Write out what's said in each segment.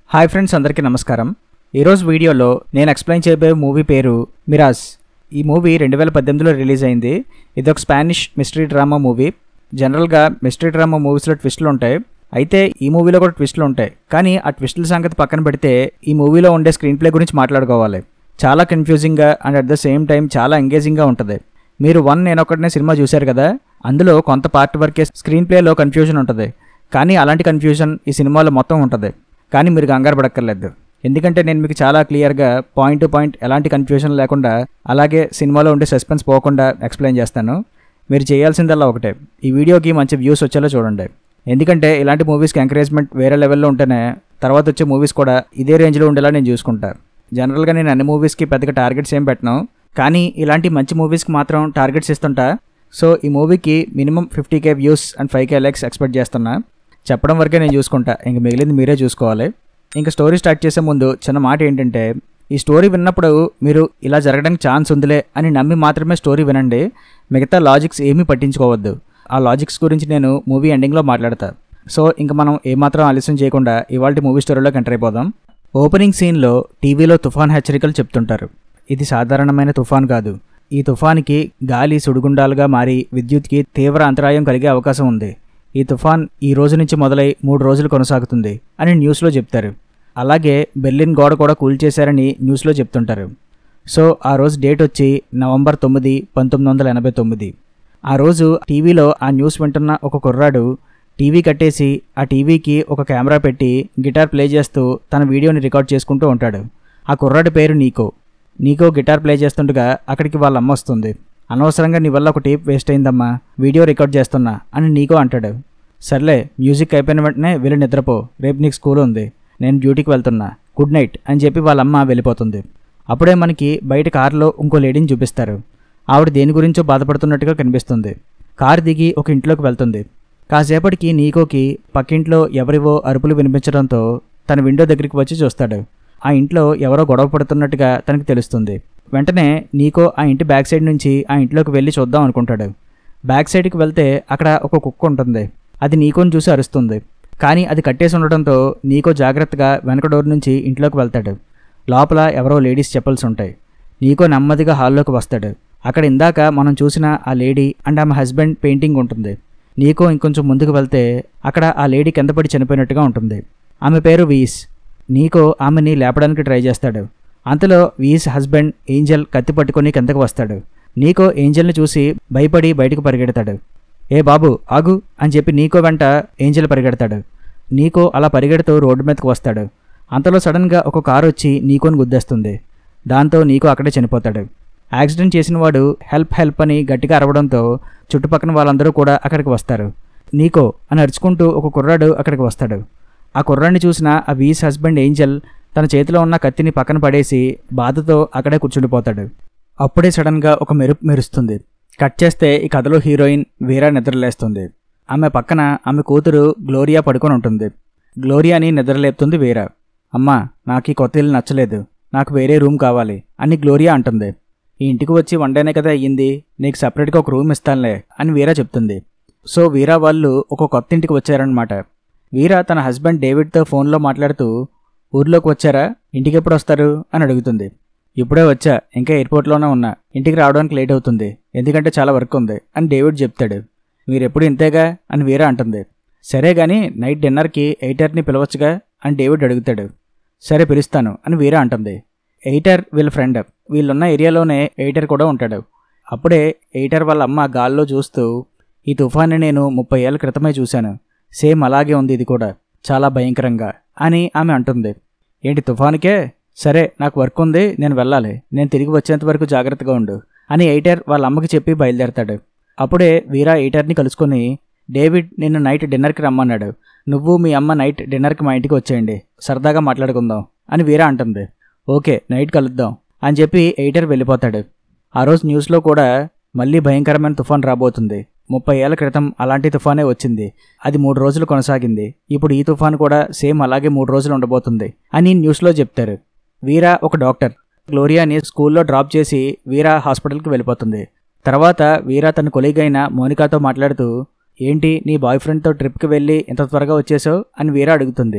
hi friends అందరికీ నమస్కారం ఈరోజు వీడియోలో నేను ఎక్స్ప్లెయిన్ చేయబోయే మూవీ పేరు మిరాజ్ ఈ మూవీ రెండు వేల పద్దెనిమిదిలో రిలీజ్ అయింది ఇది ఒక స్పానిష్ మిస్టరీ డ్రామా మూవీ జనరల్గా మిస్టరీ డ్రామా మూవీస్లో ట్విస్టులు ఉంటాయి అయితే ఈ మూవీలో కూడా ట్విస్టులు ఉంటాయి కానీ ఆ ట్విస్టుల సంగతి పక్కన పెడితే ఈ మూవీలో ఉండే స్క్రీన్ ప్లే గురించి మాట్లాడుకోవాలి చాలా కన్ఫ్యూజింగ్గా and at the same time చాలా ఎంగేజింగ్గా ఉంటుంది మీరు వన్ నేను ఒకటినే సినిమా చూశారు కదా అందులో కొంత పార్ట్ వరకే స్క్రీన్ ప్లేలో కన్ఫ్యూజన్ ఉంటుంది కానీ అలాంటి కన్ఫ్యూజన్ ఈ సినిమాలో మొత్తం ఉంటుంది కానీ మీరు కంగారు పడక్కర్లేదు ఎందుకంటే నేను మీకు చాలా క్లియర్గా పాయింట్ టు పాయింట్ ఎలాంటి కన్ఫ్యూజన్ లేకుండా అలాగే సినిమాలో ఉండే సస్పెన్స్ పోకుండా ఎక్స్ప్లెయిన్ చేస్తాను మీరు చేయాల్సిందల్లా ఒకటే ఈ వీడియోకి మంచి వ్యూస్ వచ్చేలా చూడండి ఎందుకంటే ఇలాంటి మూవీస్కి ఎంకరేజ్మెంట్ వేరే లెవెల్లో ఉంటేనే తర్వాత వచ్చే మూవీస్ కూడా ఇదే రేంజ్లో ఉండేలా నేను చూసుకుంటాను జనరల్గా నేను అన్ని మూవీస్కి పెద్దగా టార్గెట్స్ ఏం పెట్టను కానీ ఇలాంటి మంచి మూవీస్కి మాత్రం టార్గెట్స్ ఇస్తుంటా సో ఈ మూవీకి minimum fifty K views and five K likes expect చేస్తున్నా చెప్పడం వరకే నేను చూసుకుంటా ఇంక మిగిలింది మీరే చూసుకోవాలి ఇంకా స్టోరీ స్టార్ట్ చేసే ముందు చిన్న మాట ఏంటంటే ఈ స్టోరీ విన్నప్పుడు మీరు ఇలా జరగడానికి ఛాన్స్ ఉందిలే అని నమ్మి మాత్రమే స్టోరీ వినండి మిగతా లాజిక్స్ ఏమీ పట్టించుకోవద్దు ఆ లాజిక్స్ గురించి నేను మూవీ ఎండింగ్లో మాట్లాడతా సో ఇంక మనం ఏమాత్రం ఆలస్యం చేయకుండా ఇవాళ మూవీ స్టోరీలోకి ఎంటర్ అయిపోదాం ఓపెనింగ్ సీన్లో టీవీలో తుఫాన్ హెచ్చరికలు చెప్తుంటారు ఇది సాధారణమైన తుఫాన్ కాదు ఈ తుఫాన్కి గాలి సుడిగుండాలుగా మారి విద్యుత్కి తీవ్ర అంతరాయం కలిగే అవకాశం ఉంది ఈ తుఫాన్ ఈ రోజు నుంచి మొదలై మూడు రోజులు కొనసాగుతుంది అని న్యూస్లో చెప్తారు అలాగే బెర్లిన్ గోడ కూడా కూల్చేశారని న్యూస్లో చెప్తుంటారు సో ఆ రోజు డేట్ వచ్చి నవంబర్ తొమ్మిది పంతొమ్మిది వందల ఎనభై తొమ్మిది ఆ రోజు టీవీలో ఆ న్యూస్ వింటున్న ఒక కుర్రాడు టీవీ కట్టేసి ఆ టీవీకి ఒక కెమెరా పెట్టి గిటార్ ప్లే చేస్తూ తన వీడియోని రికార్డ్ చేసుకుంటూ ఉంటాడు ఆ కుర్రాడి పేరు నీకో నీకో గిటార్ ప్లే చేస్తుండగా అక్కడికి వాళ్ళ అమ్మ వస్తుంది అనవసరంగా నీ వల్ల ఒక టేప్ వేస్ట్ అయిందమ్మా వీడియో రికార్డ్ చేస్తున్నా అని నీకో అంటాడు సర్లే మ్యూజిక్ అయిపోయిన వెంటనే వెళ్ళి నిద్రపో రేపు నీకు స్కూల్ ఉంది నేను డ్యూటీకి వెళ్తున్నా గుడ్ నైట్ అని చెప్పి వాళ్ళ అమ్మ వెళ్ళిపోతుంది అప్పుడే మనకి బయట కారులో ఇంకో లేడీని చూపిస్తారు ఆవిడ దేని గురించో బాధపడుతున్నట్టుగా కనిపిస్తుంది కారు దిగి ఒక ఇంట్లోకి వెళ్తుంది కాసేపటికి నీకోకి పక్కింట్లో ఎవరివో అరుపులు వినిపించడంతో తన విండో దగ్గరికి వచ్చి చూస్తాడు ఆ ఇంట్లో ఎవరో గొడవ పడుతున్నట్టుగా తనకు తెలుస్తుంది వెంటనే నీకో ఆ ఇంటి బ్యాక్ సైడ్ నుంచి ఆ ఇంట్లోకి వెళ్ళి చూద్దాం అనుకుంటాడు బ్యాక్ సైడ్కి వెళ్తే అక్కడ ఒక కుక్క ఉంటుంది అది నీకోని చూసి అరుస్తుంది కానీ అది కట్టేసి ఉండడంతో నీకో జాగ్రత్తగా వెనక డోర్ నుంచి ఇంట్లోకి వెళ్తాడు లోపల ఎవరో లేడీస్ చెప్పల్స్ ఉంటాయి నీకో నెమ్మదిగా హాల్లోకి వస్తాడు అక్కడ ఇందాక మనం చూసిన ఆ లేడీ అండ్ ఆమె హస్బెండ్ పెయింటింగ్ ఉంటుంది నీకో ఇంకొంచెం ముందుకు వెళ్తే అక్కడ ఆ లేడీ కింద పడి చనిపోయినట్టుగా ఉంటుంది ఆమె పేరు వీస్ నీకో ఆమెని లేపడానికి ట్రై చేస్తాడు అంతలో వీస్ హస్బెండ్ ఏంజల్ కత్తి పట్టుకొని కిందకు వస్తాడు నీకో ఏంజల్ని చూసి భయపడి బయటకు పరిగెడతాడు ఏ బాబు ఆగు అని చెప్పి నీకో వెంట ఏంజల్ పరిగెడతాడు నీకో అలా పరిగెడుతూ రోడ్డు మీదకి వస్తాడు అంతలో సడన్గా ఒక కారు వచ్చి నీకోని గుద్దేస్తుంది దాంతో నీకో అక్కడే చనిపోతాడు యాక్సిడెంట్ చేసిన వాడు హెల్ప్ హెల్ప్ అని గట్టిగా అరవడంతో చుట్టుపక్కల వాళ్ళందరూ కూడా అక్కడికి వస్తారు నీకో అని అరుచుకుంటూ ఒక కుర్రాడు అక్కడికి వస్తాడు ఆ కుర్రాడిని చూసిన ఆ వీస్ హస్బెండ్ ఏంజల్ తన చేతిలో ఉన్న కత్తిని పక్కన పడేసి బాధతో అక్కడే కూర్చుండిపోతాడు అప్పుడే సడన్గా ఒక మెరుపు మెరుస్తుంది కట్ చేస్తే ఈ కథలో హీరోయిన్ వీరా నిద్రలేస్తుంది ఆమె పక్కన ఆమె కూతురు గ్లోరియా పడుకొని ఉంటుంది గ్లోరియాని నిద్రలేపుతుంది వీరా అమ్మా నాకు ఈ కొత్త ఇల్లు నచ్చలేదు నాకు వేరే రూమ్ కావాలి అని గ్లోరియా అంటుంది ఈ ఇంటికి వచ్చి వన్ డేనే కదా అయ్యింది నీకు సపరేట్గా ఒక రూమ్ ఇస్తానులే అని వీరా చెప్తుంది సో వీరా వాళ్ళు ఒక కొత్త ఇంటికి వచ్చారనమాట వీరా తన హస్బెండ్ డేవిడ్తో ఫోన్లో మాట్లాడుతూ ఊర్లోకి వచ్చారా ఇంటికి ఎప్పుడు వస్తారు అని అడుగుతుంది ఇప్పుడే వచ్చా ఇంకా ఎయిర్పోర్ట్లోనే ఉన్నా ఇంటికి రావడానికి లేట్ అవుతుంది ఎందుకంటే చాలా వర్క్ ఉంది అని డేవిడ్ చెప్తాడు మీరెప్పుడు ఇంతేగా అని వీరా అంటుంది సరే గాని నైట్ డిన్నర్కి ఎయిటర్ని పిలవచ్చుగా అని డేవిడ్ అడుగుతాడు సరే పిలుస్తాను అని వీరా అంటుంది ఎయిటర్ వీళ్ళ ఫ్రెండ్ వీళ్ళున్న ఏరియాలోనే ఎయిటర్ కూడా ఉంటాడు అప్పుడే ఎయిటర్ వాళ్ళ అమ్మ గాల్లో చూస్తూ ఈ తుఫాన్ని నేను ముప్పై ఏళ్ళ క్రితమే చూశాను సేమ్ అలాగే ఉంది ఇది కూడా చాలా భయంకరంగా అని ఆమె అంటుంది ఏంటి తుఫానుకే సరే నాకు వర్క్ ఉంది నేను వెళ్ళాలి నేను తిరిగి వచ్చేంత వరకు జాగ్రత్తగా ఉండు అని ఎయిటర్ వాళ్ళ అమ్మకి చెప్పి బయలుదేరతాడు అప్పుడే వీరా ఎయిటర్ని కలుసుకొని డేవిడ్ నిన్ను నైట్ డిన్నర్కి రమ్మన్నాడు నువ్వు మీ అమ్మ నైట్ డిన్నర్కి మా ఇంటికి వచ్చేయండి సరదాగా మాట్లాడుకుందాం అని వీరా అంటుంది ఓకే నైట్ కలుద్దాం అని చెప్పి ఎయిటర్ వెళ్ళిపోతాడు ఆ రోజు న్యూస్లో కూడా మళ్ళీ భయంకరమైన తుఫాన్ రాబోతుంది ముప్పై ఏళ్ల క్రితం అలాంటి తుఫానే వచ్చింది అది మూడు రోజులు కొనసాగింది ఇప్పుడు ఈ తుఫాన్ కూడా సేమ్ అలాగే మూడు రోజులు ఉండబోతుంది అని న్యూస్లో చెప్తారు వీరా ఒక డాక్టర్ గ్లోరియాని స్కూల్లో డ్రాప్ చేసి వీరా హాస్పిటల్కి వెళ్ళిపోతుంది తర్వాత వీరా తన కొలీగ్ అయిన మోనికాతో మాట్లాడుతూ ఏంటి నీ బాయ్ ఫ్రెండ్తో ట్రిప్కి వెళ్ళి ఇంత త్వరగా వచ్చేసావు అని వీరా అడుగుతుంది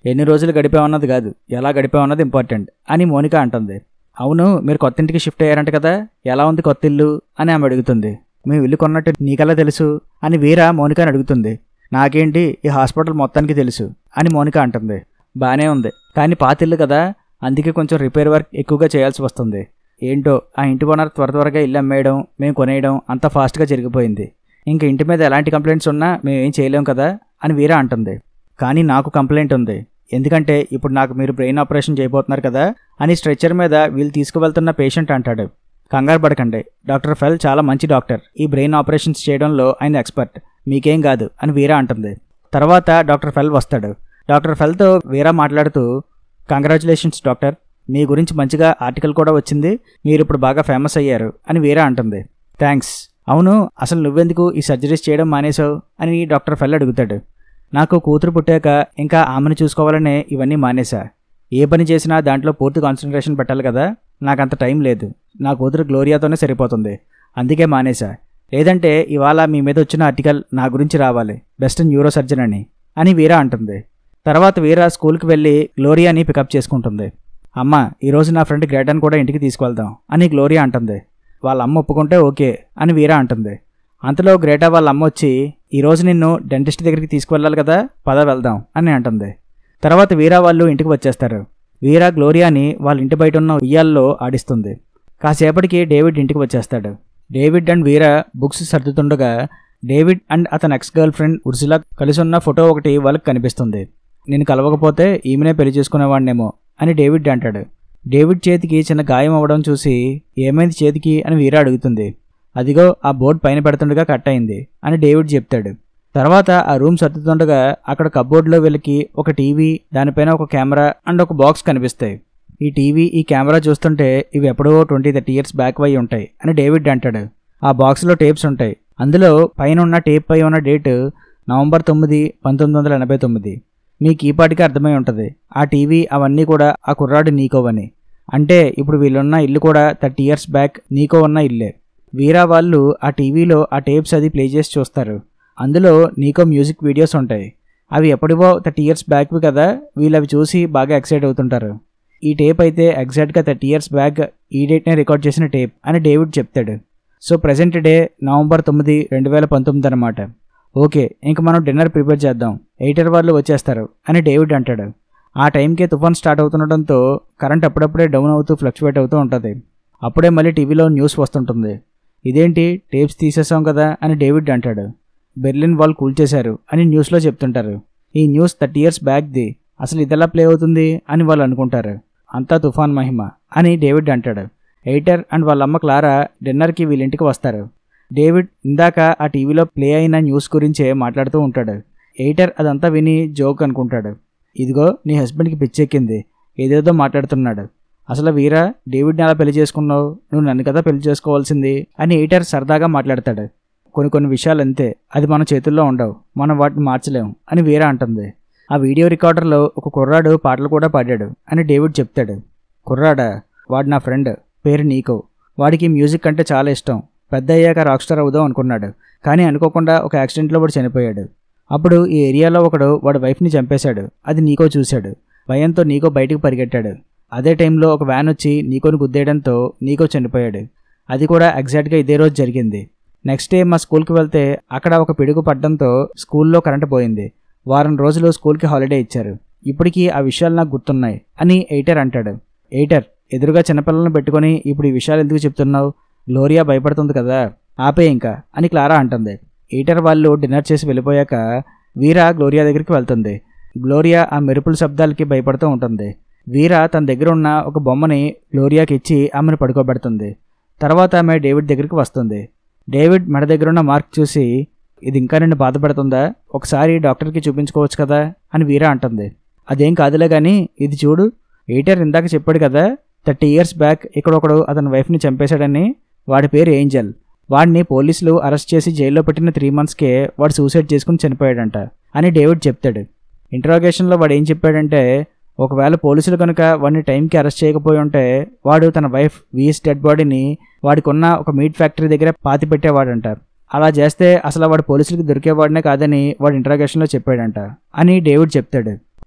ఎన్ని రోజులు గడిపామన్నది కాదు ఎలా గడిపామన్నది ఇంపార్టెంట్ అని మోనిక అంటుంది అవును మీరు కొత్త ఇంటికి షిఫ్ట్ అయ్యారంట కదా ఎలా ఉంది కొత్త ఇల్లు అని ఆమె అడుగుతుంది మేము ఇల్లు కొన్నట్టు నీకెలా తెలుసు అని వీర మోనికని అడుగుతుంది నాకేంటి ఈ హాస్పిటల్ మొత్తానికి తెలుసు అని మోనిక అంటుంది బాగానే ఉంది కానీ పాత ఇల్లు కదా అందుకే కొంచెం రిపేర్ వర్క్ ఎక్కువగా చేయాల్సి వస్తుంది ఏంటో ఆ ఇంటి ఓనర్ త్వర త్వరగా ఇల్లు అమ్మేయడం మేము కొనేయడం అంత ఫాస్ట్గా జరిగిపోయింది ఇంక ఇంటి మీద ఎలాంటి కంప్లైంట్స్ ఉన్నా మేము ఏం చేయలేం కదా అని వీర అంటుంది కానీ నాకు కంప్లైంట్ ఉంది ఎందుకంటే ఇప్పుడు నాకు మీరు బ్రెయిన్ ఆపరేషన్ చేయబోతున్నారు కదా అని స్ట్రెచ్చర్ మీద వీళ్ళు తీసుకువెళ్తున్న పేషెంట్ అంటాడు కంగారు పడకండి డాక్టర్ ఫెల్ చాలా మంచి డాక్టర్ ఈ బ్రెయిన్ ఆపరేషన్స్ చేయడంలో ఆయన ఎక్స్పర్ట్ మీకేం కాదు అని వీరా అంటుంది తర్వాత డాక్టర్ ఫెల్ వస్తాడు డాక్టర్ ఫెల్తో వీరా మాట్లాడుతూ కంగ్రాచులేషన్స్ డాక్టర్ మీ గురించి మంచిగా ఆర్టికల్ కూడా వచ్చింది మీరు ఇప్పుడు బాగా ఫేమస్ అయ్యారు అని వీరా అంటుంది థ్యాంక్స్ అవును అసలు నువ్వెందుకు ఈ సర్జరీస్ చేయడం మానేశావు అని డాక్టర్ ఫెల్ అడుగుతాడు నాకు కూతురు పుట్టాక ఇంకా ఆమెను చూసుకోవాలనే ఇవన్నీ మానేశా ఏ పని చేసినా దాంట్లో పూర్తి కాన్సన్ట్రేషన్ పెట్టాలి కదా నాకంత టైం లేదు నా కూతురు గ్లోరియాతోనే సరిపోతుంది అందుకే మానేశా లేదంటే ఇవాళ మీ మీద వచ్చిన ఆర్టికల్ నా గురించి రావాలి బెస్ట్ న్యూరో సర్జన్ అని అని వీరా అంటుంది తర్వాత వీరా స్కూల్కి వెళ్ళి గ్లోరియాని పికప్ చేసుకుంటుంది అమ్మ ఈరోజు నా ఫ్రెండ్ గ్రేటన్ కూడా ఇంటికి తీసుకువెళ్దాం అని గ్లోరియా అంటుంది వాళ్ళ అమ్మ ఒప్పుకుంటే ఓకే అని వీరా అంటుంది అంతలో గ్రేటా వాళ్ళ అమ్మ వచ్చి ఈరోజు నిన్ను డెంటిస్ట్ దగ్గరికి తీసుకువెళ్ళాలి కదా పద వెళ్దాం అని అంటుంది తర్వాత వీరా వాళ్ళు ఇంటికి వచ్చేస్తారు వీరా గ్లోరియాని వాళ్ళ ఇంటి బయట ఉన్న ఉయ్యాల్లో ఆడిస్తుంది కాసేపటికి డేవిడ్ ఇంటికి వచ్చేస్తాడు డేవిడ్ అండ్ వీరా బుక్స్ సర్దుతుండగా డేవిడ్ అండ్ అతని ఎక్స్ గర్ల్ ఫ్రెండ్ ఉర్సులా కలిసి ఉన్న ఫోటో ఒకటి వాళ్ళకి కనిపిస్తుంది నేను కలవకపోతే ఈమెనే పెళ్లి చేసుకునేవాడినేమో అని డేవిడ్ అంటాడు డేవిడ్ చేతికి చిన్న గాయం అవ్వడం చూసి ఏమైంది చేతికి అని వీరా అడుగుతుంది అదిగో ఆ బోర్డు పైన పెడుతుండగా కట్ అయింది అని డేవిడ్ చెప్తాడు తర్వాత ఆ రూమ్ సర్దుతుండగా అక్కడ కబోర్డ్లో వెలికి ఒక టీవీ దానిపైన ఒక కెమెరా అండ్ ఒక బాక్స్ కనిపిస్తాయి ఈ టీవీ ఈ కెమెరా చూస్తుంటే ఇవి ఎప్పుడో ట్వంటీ థర్టీ ఇయర్స్ బ్యాక్ అయి ఉంటాయి అని డేవిడ్ అంటాడు ఆ బాక్స్లో టేప్స్ ఉంటాయి అందులో పైన ఉన్న టేప్ పై ఉన్న డేట్ నవంబర్ తొమ్మిది పంతొమ్మిది వందల ఎనభై తొమ్మిది మీకు ఈ పాటికి అర్థమై ఉంటుంది ఆ టీవీ అవన్నీ కూడా ఆ కుర్రాడు నీకోవని అంటే ఇప్పుడు వీళ్ళున్న ఇల్లు కూడా థర్టీ ఇయర్స్ బ్యాక్ నీకో ఉన్న ఇల్లే వీరా వాళ్ళు ఆ టీవీలో ఆ టేప్స్ అది ప్లే చేసి చూస్తారు అందులో నీకో మ్యూజిక్ వీడియోస్ ఉంటాయి అవి ఎప్పుడివో థర్టీ ఇయర్స్ బ్యాక్వి కదా వీళ్ళు అవి చూసి బాగా ఎక్సైట్ అవుతుంటారు ఈ టేప్ అయితే ఎగ్జాక్ట్గా థర్టీ ఇయర్స్ బ్యాక్ ఈ డేట్నే రికార్డ్ చేసిన టేప్ అని డేవిడ్ చెప్తాడు సో ప్రజెంట్ డే నవంబర్ తొమ్మిది రెండు వేల పంతొమ్మిది అనమాట ఓకే ఇంక మనం డిన్నర్ ప్రిపేర్ చేద్దాం ఎయిటర్ వాళ్ళు వచ్చేస్తారు అని డేవిడ్ అంటాడు ఆ టైంకే తుఫాన్ స్టార్ట్ అవుతుండటంతో కరెంట్ అప్పుడప్పుడే డౌన్ అవుతూ ఫ్లక్చువేట్ అవుతూ ఉంటుంది అప్పుడే మళ్ళీ టీవీలో న్యూస్ వస్తుంటుంది ఇదేంటి టేప్స్ తీసేసాం కదా అని డేవిడ్ అంటాడు బెర్లిన్ వాల్ కూల్చేశారు అని న్యూస్లో చెప్తుంటారు ఈ న్యూస్ థర్టీ ఇయర్స్ బ్యాక్ది అసలు ఇదెలా ప్లే అవుతుంది అని వాళ్ళు అనుకుంటారు అంతా తుఫాన్ మహిమ అని డేవిడ్ అంటాడు ఎయిటర్ అండ్ వాళ్ళ అమ్మ క్లారా డిన్నర్కి వీళ్ళింటికి వస్తారు డేవిడ్ ఇందాక ఆ టీవీలో ప్లే అయిన న్యూస్ గురించే మాట్లాడుతూ ఉంటాడు ఎయిటర్ అదంతా విని జోక్ అనుకుంటాడు ఇదిగో నీ హస్బెండ్కి పిచ్చెక్కింది ఏదేదో మాట్లాడుతున్నాడు అసలు వీరా డేవిడ్ని అలా పెళ్లి చేసుకున్నావు నువ్వు నన్ను కదా పెళ్లి చేసుకోవాల్సింది అని ఎయిటర్ సరదాగా మాట్లాడతాడు కొన్ని కొన్ని విషయాలు అంతే అది మన చేతుల్లో ఉండవు మనం వాటిని మార్చలేం అని వీరా అంటుంది ఆ వీడియో రికార్డర్లో ఒక కుర్రాడు పాటలు కూడా పాడాడు అని డేవిడ్ చెప్తాడు కుర్రాడా వాడు నా ఫ్రెండ్ పేరు నీకో వాడికి మ్యూజిక్ అంటే చాలా ఇష్టం పెద్ద అయ్యాక రాక్ స్టార్ అవుదాం అనుకున్నాడు కానీ అనుకోకుండా ఒక యాక్సిడెంట్లో వాడు చనిపోయాడు అప్పుడు ఈ ఏరియాలో ఒకడు వాడి వైఫ్ని చంపేశాడు అది నీకో చూశాడు భయంతో నీకో బయటికి పరిగెట్టాడు అదే టైంలో ఒక వ్యాన్ వచ్చి నీకోని గుద్దేయడంతో నీకో చనిపోయాడు అది కూడా ఎగ్జాక్ట్గా ఇదే రోజు జరిగింది నెక్స్ట్ డే మా స్కూల్కి వెళ్తే అక్కడ ఒక పిడుగు పడడంతో స్కూల్లో కరెంట్ పోయింది వారం రోజులు స్కూల్కి హాలిడే ఇచ్చారు ఇప్పటికీ ఆ విషయాలు నాకు గుర్తున్నాయి అని ఎయిటర్ అంటాడు ఎయిటర్ ఎదురుగా చిన్నపిల్లలను పెట్టుకొని ఇప్పుడు ఈ విషయాలు ఎందుకు చెప్తున్నావు గ్లోరియా భయపడుతుంది కదా ఆపే ఇంకా అని క్లారా అంటుంది ఎయిటర్ వాళ్ళు డిన్నర్ చేసి వెళ్ళిపోయాక వీరా గ్లోరియా దగ్గరికి వెళ్తుంది గ్లోరియా ఆ మెరుపుల శబ్దాలకి భయపడుతూ ఉంటుంది వీరా తన దగ్గర ఉన్న ఒక బొమ్మని గ్లోరియాకి ఇచ్చి ఆమెను పడుకోబెడుతుంది తర్వాత ఆమె డేవిడ్ దగ్గరికి వస్తుంది డేవిడ్ మెడ దగ్గర ఉన్న మార్క్ చూసి ఇది ఇంకా నిన్ను బాధపడుతుందా ఒకసారి డాక్టర్కి చూపించుకోవచ్చు కదా అని వీరా అంటుంది అదేం కాదులే కానీ ఇది చూడు ఎయిటర్ ఇందాక చెప్పాడు కదా థర్టీ ఇయర్స్ బ్యాక్ ఇక్కడ ఒకడు అతని వైఫ్ని చంపేశాడని వాడి పేరు ఏంజల్ వాడిని పోలీసులు అరెస్ట్ చేసి జైల్లో పెట్టిన త్రీ మంత్స్కే వాడు సూసైడ్ చేసుకుని చనిపోయాడంట అని డేవిడ్ చెప్తాడు ఇంట్రాగేషన్లో వాడు ఏం చెప్పాడంటే ఒకవేళ పోలీసులు కనుక వాడిని టైంకి అరెస్ట్ చేయకపోయి ఉంటే వాడు తన వైఫ్ వీఎస్ డెడ్ బాడీని వాడికున్న ఒక మీట్ ఫ్యాక్టరీ దగ్గర పాతి పెట్టేవాడంట అలా చేస్తే అసలు వాడు పోలీసులకి దొరికేవాడినే కాదని వాడు ఇంట్రాగేషన్లో చెప్పాడంట అని డేవిడ్ చెప్తాడు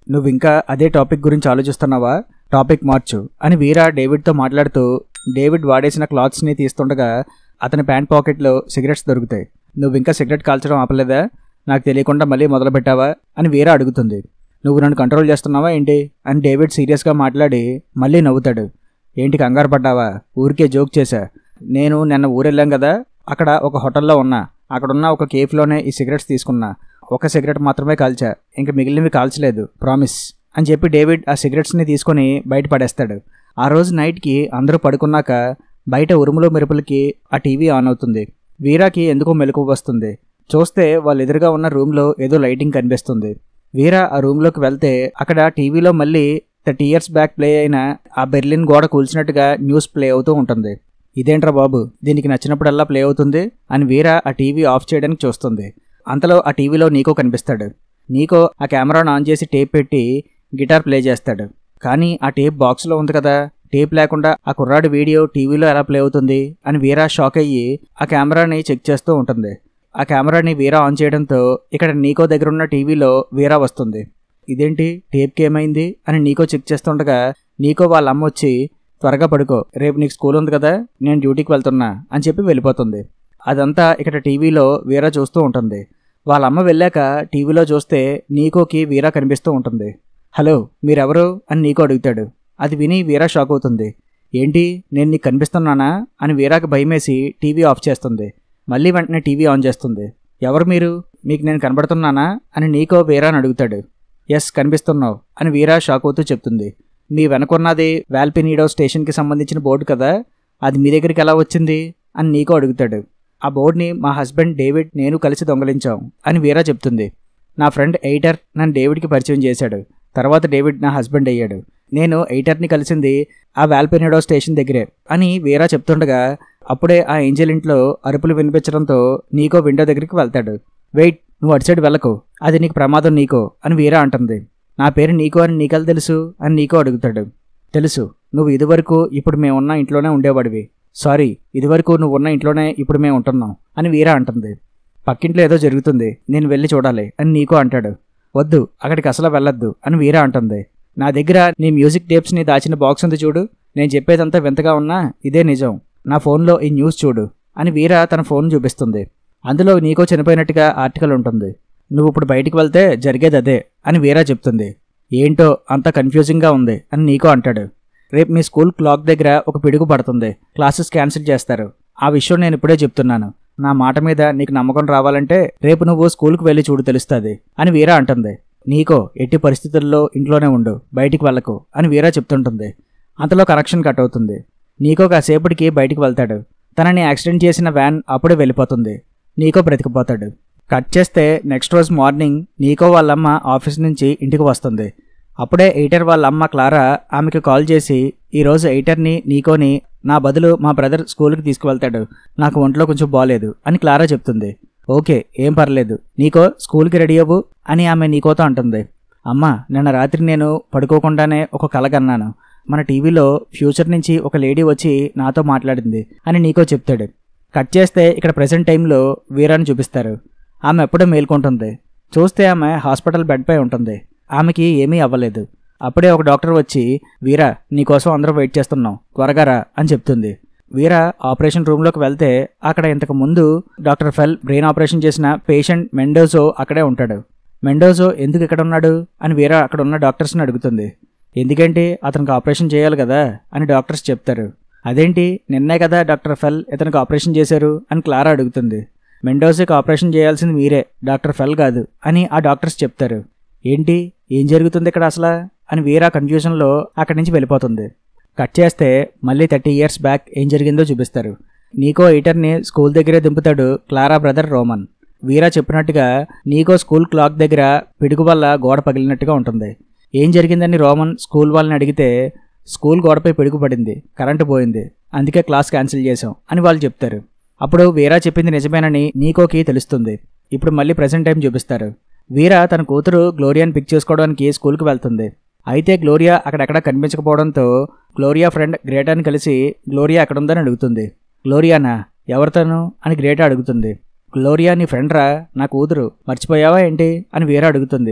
నువ్వు ఇంకా అదే టాపిక్ గురించి ఆలోచిస్తున్నావా టాపిక్ మార్చు అని వీరా డేవిడ్తో మాట్లాడుతూ డేవిడ్ వాడేసిన క్లాత్స్ని తీస్తుండగా అతని ప్యాంట్ పాకెట్లో సిగరెట్స్ దొరుకుతాయి నువ్వు ఇంకా సిగరెట్ కాల్చడం ఆపలేదా నాకు తెలియకుండా మళ్ళీ మొదలు పెట్టావా అని వీరా అడుగుతుంది నువ్వు నన్ను కంట్రోల్ చేస్తున్నావా ఏంటి అని డేవిడ్ సీరియస్గా మాట్లాడి మళ్ళీ నవ్వుతాడు ఏంటి కంగారు పడ్డావా ఊరికే జోక్ చేశా నేను నిన్న ఊరెళ్ళాం కదా అక్కడ ఒక హోటల్లో ఉన్నా అక్కడున్న ఒక కేఫ్లోనే ఈ సిగరెట్స్ తీసుకున్నా ఒక సిగరెట్ మాత్రమే కాల్చా ఇంకా మిగిలినవి కాల్చలేదు ప్రామిస్ అని చెప్పి డేవిడ్ ఆ సిగరెట్స్ని తీసుకొని బయట పడేస్తాడు ఆ రోజు నైట్కి అందరూ పడుకున్నాక బయట ఉరుములు మెరుపులకి ఆ టీవీ ఆన్ అవుతుంది వీరాకి ఎందుకో మెలకు వస్తుంది చూస్తే వాళ్ళ ఎదురుగా ఉన్న రూమ్లో ఏదో లైటింగ్ కనిపిస్తుంది వీరా ఆ రూమ్లోకి వెళ్తే అక్కడ టీవీలో మళ్ళీ థర్టీ ఇయర్స్ బ్యాక్ ప్లే అయిన ఆ బెర్లిన్ గోడ కూల్చినట్టుగా న్యూస్ ప్లే అవుతూ ఉంటుంది ఇదేంట్రా బాబు దీనికి నచ్చినప్పుడల్లా ప్లే అవుతుంది అని వీరా ఆ టీవీ ఆఫ్ చేయడానికి చూస్తుంది అంతలో ఆ టీవీలో నీకో కనిపిస్తాడు నీకో ఆ కెమెరాను ఆన్ చేసి టేప్ పెట్టి గిటార్ ప్లే చేస్తాడు కానీ ఆ టేప్ బాక్స్లో ఉంది కదా టేప్ లేకుండా ఆ కుర్రాడి వీడియో టీవీలో ఎలా ప్లే అవుతుంది అని వీరా షాక్ అయ్యి ఆ కెమెరాని చెక్ చేస్తూ ఉంటుంది ఆ కెమెరాని వీరా ఆన్ చేయడంతో ఇక్కడ నీకో దగ్గర ఉన్న టీవీలో వీరా వస్తుంది ఇదేంటి టేప్కి ఏమైంది అని నీకో చెక్ చేస్తుండగా నీకో వాళ్ళ అమ్మ వచ్చి త్వరగా పడుకో రేపు నీకు స్కూల్ ఉంది కదా నేను డ్యూటీకి వెళ్తున్నా అని చెప్పి వెళ్ళిపోతుంది అదంతా ఇక్కడ టీవీలో వీరా చూస్తూ ఉంటుంది వాళ్ళ అమ్మ వెళ్ళాక టీవీలో చూస్తే నీకోకి వీరా కనిపిస్తూ ఉంటుంది హలో మీరెవరు అని నీకో అడుగుతాడు అది విని వీరా షాక్ అవుతుంది ఏంటి నేను నీకు కనిపిస్తున్నానా అని వీరాకి భయమేసి టీవీ ఆఫ్ చేస్తుంది మళ్ళీ వెంటనే టీవీ ఆన్ చేస్తుంది ఎవరు మీరు మీకు నేను కనబడుతున్నానా అని నీకో వీరాని అడుగుతాడు ఎస్ కనిపిస్తున్నావు అని వీరా షాక్ అవుతూ చెప్తుంది మీ వెనకున్నది వాల్పినీడో స్టేషన్కి సంబంధించిన బోర్డు కదా అది మీ దగ్గరికి ఎలా వచ్చింది అని నీకో అడుగుతాడు ఆ బోర్డుని మా హస్బెండ్ డేవిడ్ నేను కలిసి దొంగలించాం అని వీరా చెప్తుంది నా ఫ్రెండ్ ఎయిటర్ నన్ను డేవిడ్కి పరిచయం చేశాడు తర్వాత డేవిడ్ నా హస్బెండ్ అయ్యాడు నేను ఎయిటర్ని కలిసింది ఆ వాల్పెనడో స్టేషన్ దగ్గరే అని వీరా చెప్తుండగా అప్పుడే ఆ ఏంజల్ ఇంట్లో అరుపులు వినిపించడంతో నీకో విండో దగ్గరికి వెళ్తాడు వెయిట్ నువ్వు అటు సైడ్ వెళ్ళకు అది నీకు ప్రమాదం నీకో అని వీరా అంటుంది నా పేరు నీకో అని నీకెలా తెలుసు అని నీకో అడుగుతాడు తెలుసు నువ్వు ఇదివరకు ఇప్పుడు మేమున్న ఇంట్లోనే ఉండేవాడివి సారీ ఇదివరకు నువ్వు ఉన్న ఇంట్లోనే ఇప్పుడు మేము ఉంటున్నాం అని వీరా అంటుంది పక్కింట్లో ఏదో జరుగుతుంది నేను వెళ్ళి చూడాలి అని నీకో అంటాడు వద్దు అక్కడికి అసలు వెళ్ళొద్దు అని వీరా అంటుంది నా దగ్గర నీ మ్యూజిక్ టేప్స్ని దాచిన బాక్స్ ఉంది చూడు నేను చెప్పేదంతా వింతగా ఉన్నా ఇదే నిజం నా ఫోన్లో ఈ న్యూస్ చూడు అని వీరా తన ఫోన్ చూపిస్తుంది అందులో నీకో చనిపోయినట్టుగా ఆర్టికల్ ఉంటుంది నువ్వు ఇప్పుడు బయటికి వెళ్తే జరిగేది అదే అని వీరా చెప్తుంది ఏంటో అంత కన్ఫ్యూజింగ్గా ఉంది అని నీకో అంటాడు రేపు మీ స్కూల్ క్లాక్ దగ్గర ఒక పిడుగు పడుతుంది క్లాసెస్ క్యాన్సిల్ చేస్తారు ఆ విషయం నేను ఇప్పుడే చెప్తున్నాను నా మాట మీద నీకు నమ్మకం రావాలంటే రేపు నువ్వు స్కూల్కి వెళ్ళి చూడు తెలుస్తుంది అని వీరా అంటుంది నీకో ఎట్టి పరిస్థితుల్లో ఇంట్లోనే ఉండు బయటికి వెళ్ళకు అని వీరా చెప్తుంటుంది అంతలో కనెక్షన్ కట్ అవుతుంది నీకో కాసేపటికి బయటికి వెళ్తాడు తనని యాక్సిడెంట్ చేసిన వ్యాన్ అప్పుడే వెళ్ళిపోతుంది నీకో బ్రతికిపోతాడు కట్ చేస్తే నెక్స్ట్ రోజు మార్నింగ్ నీకో వాళ్ళమ్మ ఆఫీస్ నుంచి ఇంటికి వస్తుంది అప్పుడే ఎయిటర్ వాళ్ళ అమ్మ క్లారా ఆమెకి కాల్ చేసి ఈరోజు ఎయిటర్ని నీకోని నా బదులు మా బ్రదర్ స్కూల్కి తీసుకువెళ్తాడు నాకు ఒంట్లో కొంచెం బాగాలేదు అని క్లారా చెప్తుంది ఓకే ఏం పర్లేదు నీకో స్కూల్కి రెడీ అవ్వు అని ఆమె నీకోతో అంటుంది అమ్మ నిన్న రాత్రి నేను పడుకోకుండానే ఒక కల కన్నాను మన టీవీలో ఫ్యూచర్ నుంచి ఒక లేడీ వచ్చి నాతో మాట్లాడింది అని నీకో చెప్తాడు కట్ చేస్తే ఇక్కడ ప్రజెంట్ టైంలో వీరాని చూపిస్తారు ఆమె ఎప్పుడూ మేల్కొంటుంది చూస్తే ఆమె హాస్పిటల్ బెడ్పై ఉంటుంది ఆమెకి ఏమీ అవ్వలేదు అప్పుడే ఒక డాక్టర్ వచ్చి వీరా నీకోసం అందరూ వెయిట్ చేస్తున్నాం త్వరగా రా అని చెప్తుంది వీరా ఆపరేషన్ రూమ్లోకి వెళ్తే అక్కడ ఇంతకు ముందు డాక్టర్ ఫెల్ బ్రెయిన్ ఆపరేషన్ చేసిన పేషెంట్ మెండోజో అక్కడే ఉంటాడు మెండోజో ఎందుకు ఇక్కడ ఉన్నాడు అని వీరా అక్కడ ఉన్న డాక్టర్స్ని అడుగుతుంది ఎందుకంటే అతనికి ఆపరేషన్ చేయాలి కదా అని డాక్టర్స్ చెప్తారు అదేంటి నిన్నే కదా డాక్టర్ ఫెల్ ఇతనికి ఆపరేషన్ చేశారు అని క్లారా అడుగుతుంది మెండోజోకి ఆపరేషన్ చేయాల్సింది మీరే డాక్టర్ ఫెల్ కాదు అని ఆ డాక్టర్స్ చెప్తారు ఏంటి ఏం జరుగుతుంది ఇక్కడ అసలు అని వీరా కన్ఫ్యూజన్లో అక్కడి నుంచి వెళ్ళిపోతుంది కట్ చేస్తే మళ్ళీ థర్టీ ఇయర్స్ బ్యాక్ ఏం జరిగిందో చూపిస్తారు నీకో ఎయిటర్ని స్కూల్ దగ్గరే దింపుతాడు క్లారా బ్రదర్ రోమన్ వీరా చెప్పినట్టుగా నీకో స్కూల్ క్లాక్ దగ్గర పిడుగు వల్ల గోడ పగిలినట్టుగా ఉంటుంది ఏం జరిగిందని రోమన్ స్కూల్ వాళ్ళని అడిగితే స్కూల్ గోడపై పిడుగు పడింది కరెంటు పోయింది అందుకే క్లాస్ క్యాన్సిల్ చేసాం అని వాళ్ళు చెప్తారు అప్పుడు వీరా చెప్పింది నిజమేనని నీకోకి తెలుస్తుంది ఇప్పుడు మళ్ళీ ప్రజెంట్ టైం చూపిస్తారు వీరా తన కూతురు గ్లోరియాని పిక్ చేసుకోవడానికి స్కూల్కి వెళ్తుంది అయితే గ్లోరియా అక్కడెక్కడ కనిపించకపోవడంతో గ్లోరియా ఫ్రెండ్ గ్రేటాని కలిసి గ్లోరియా ఎక్కడుందని అడుగుతుంది గ్లోరియానా ఎవరితను అని గ్రేటా అడుగుతుంది గ్లోరియా నీ ఫ్రెండ్ రా నా కూతురు మర్చిపోయావా ఏంటి అని వీరా అడుగుతుంది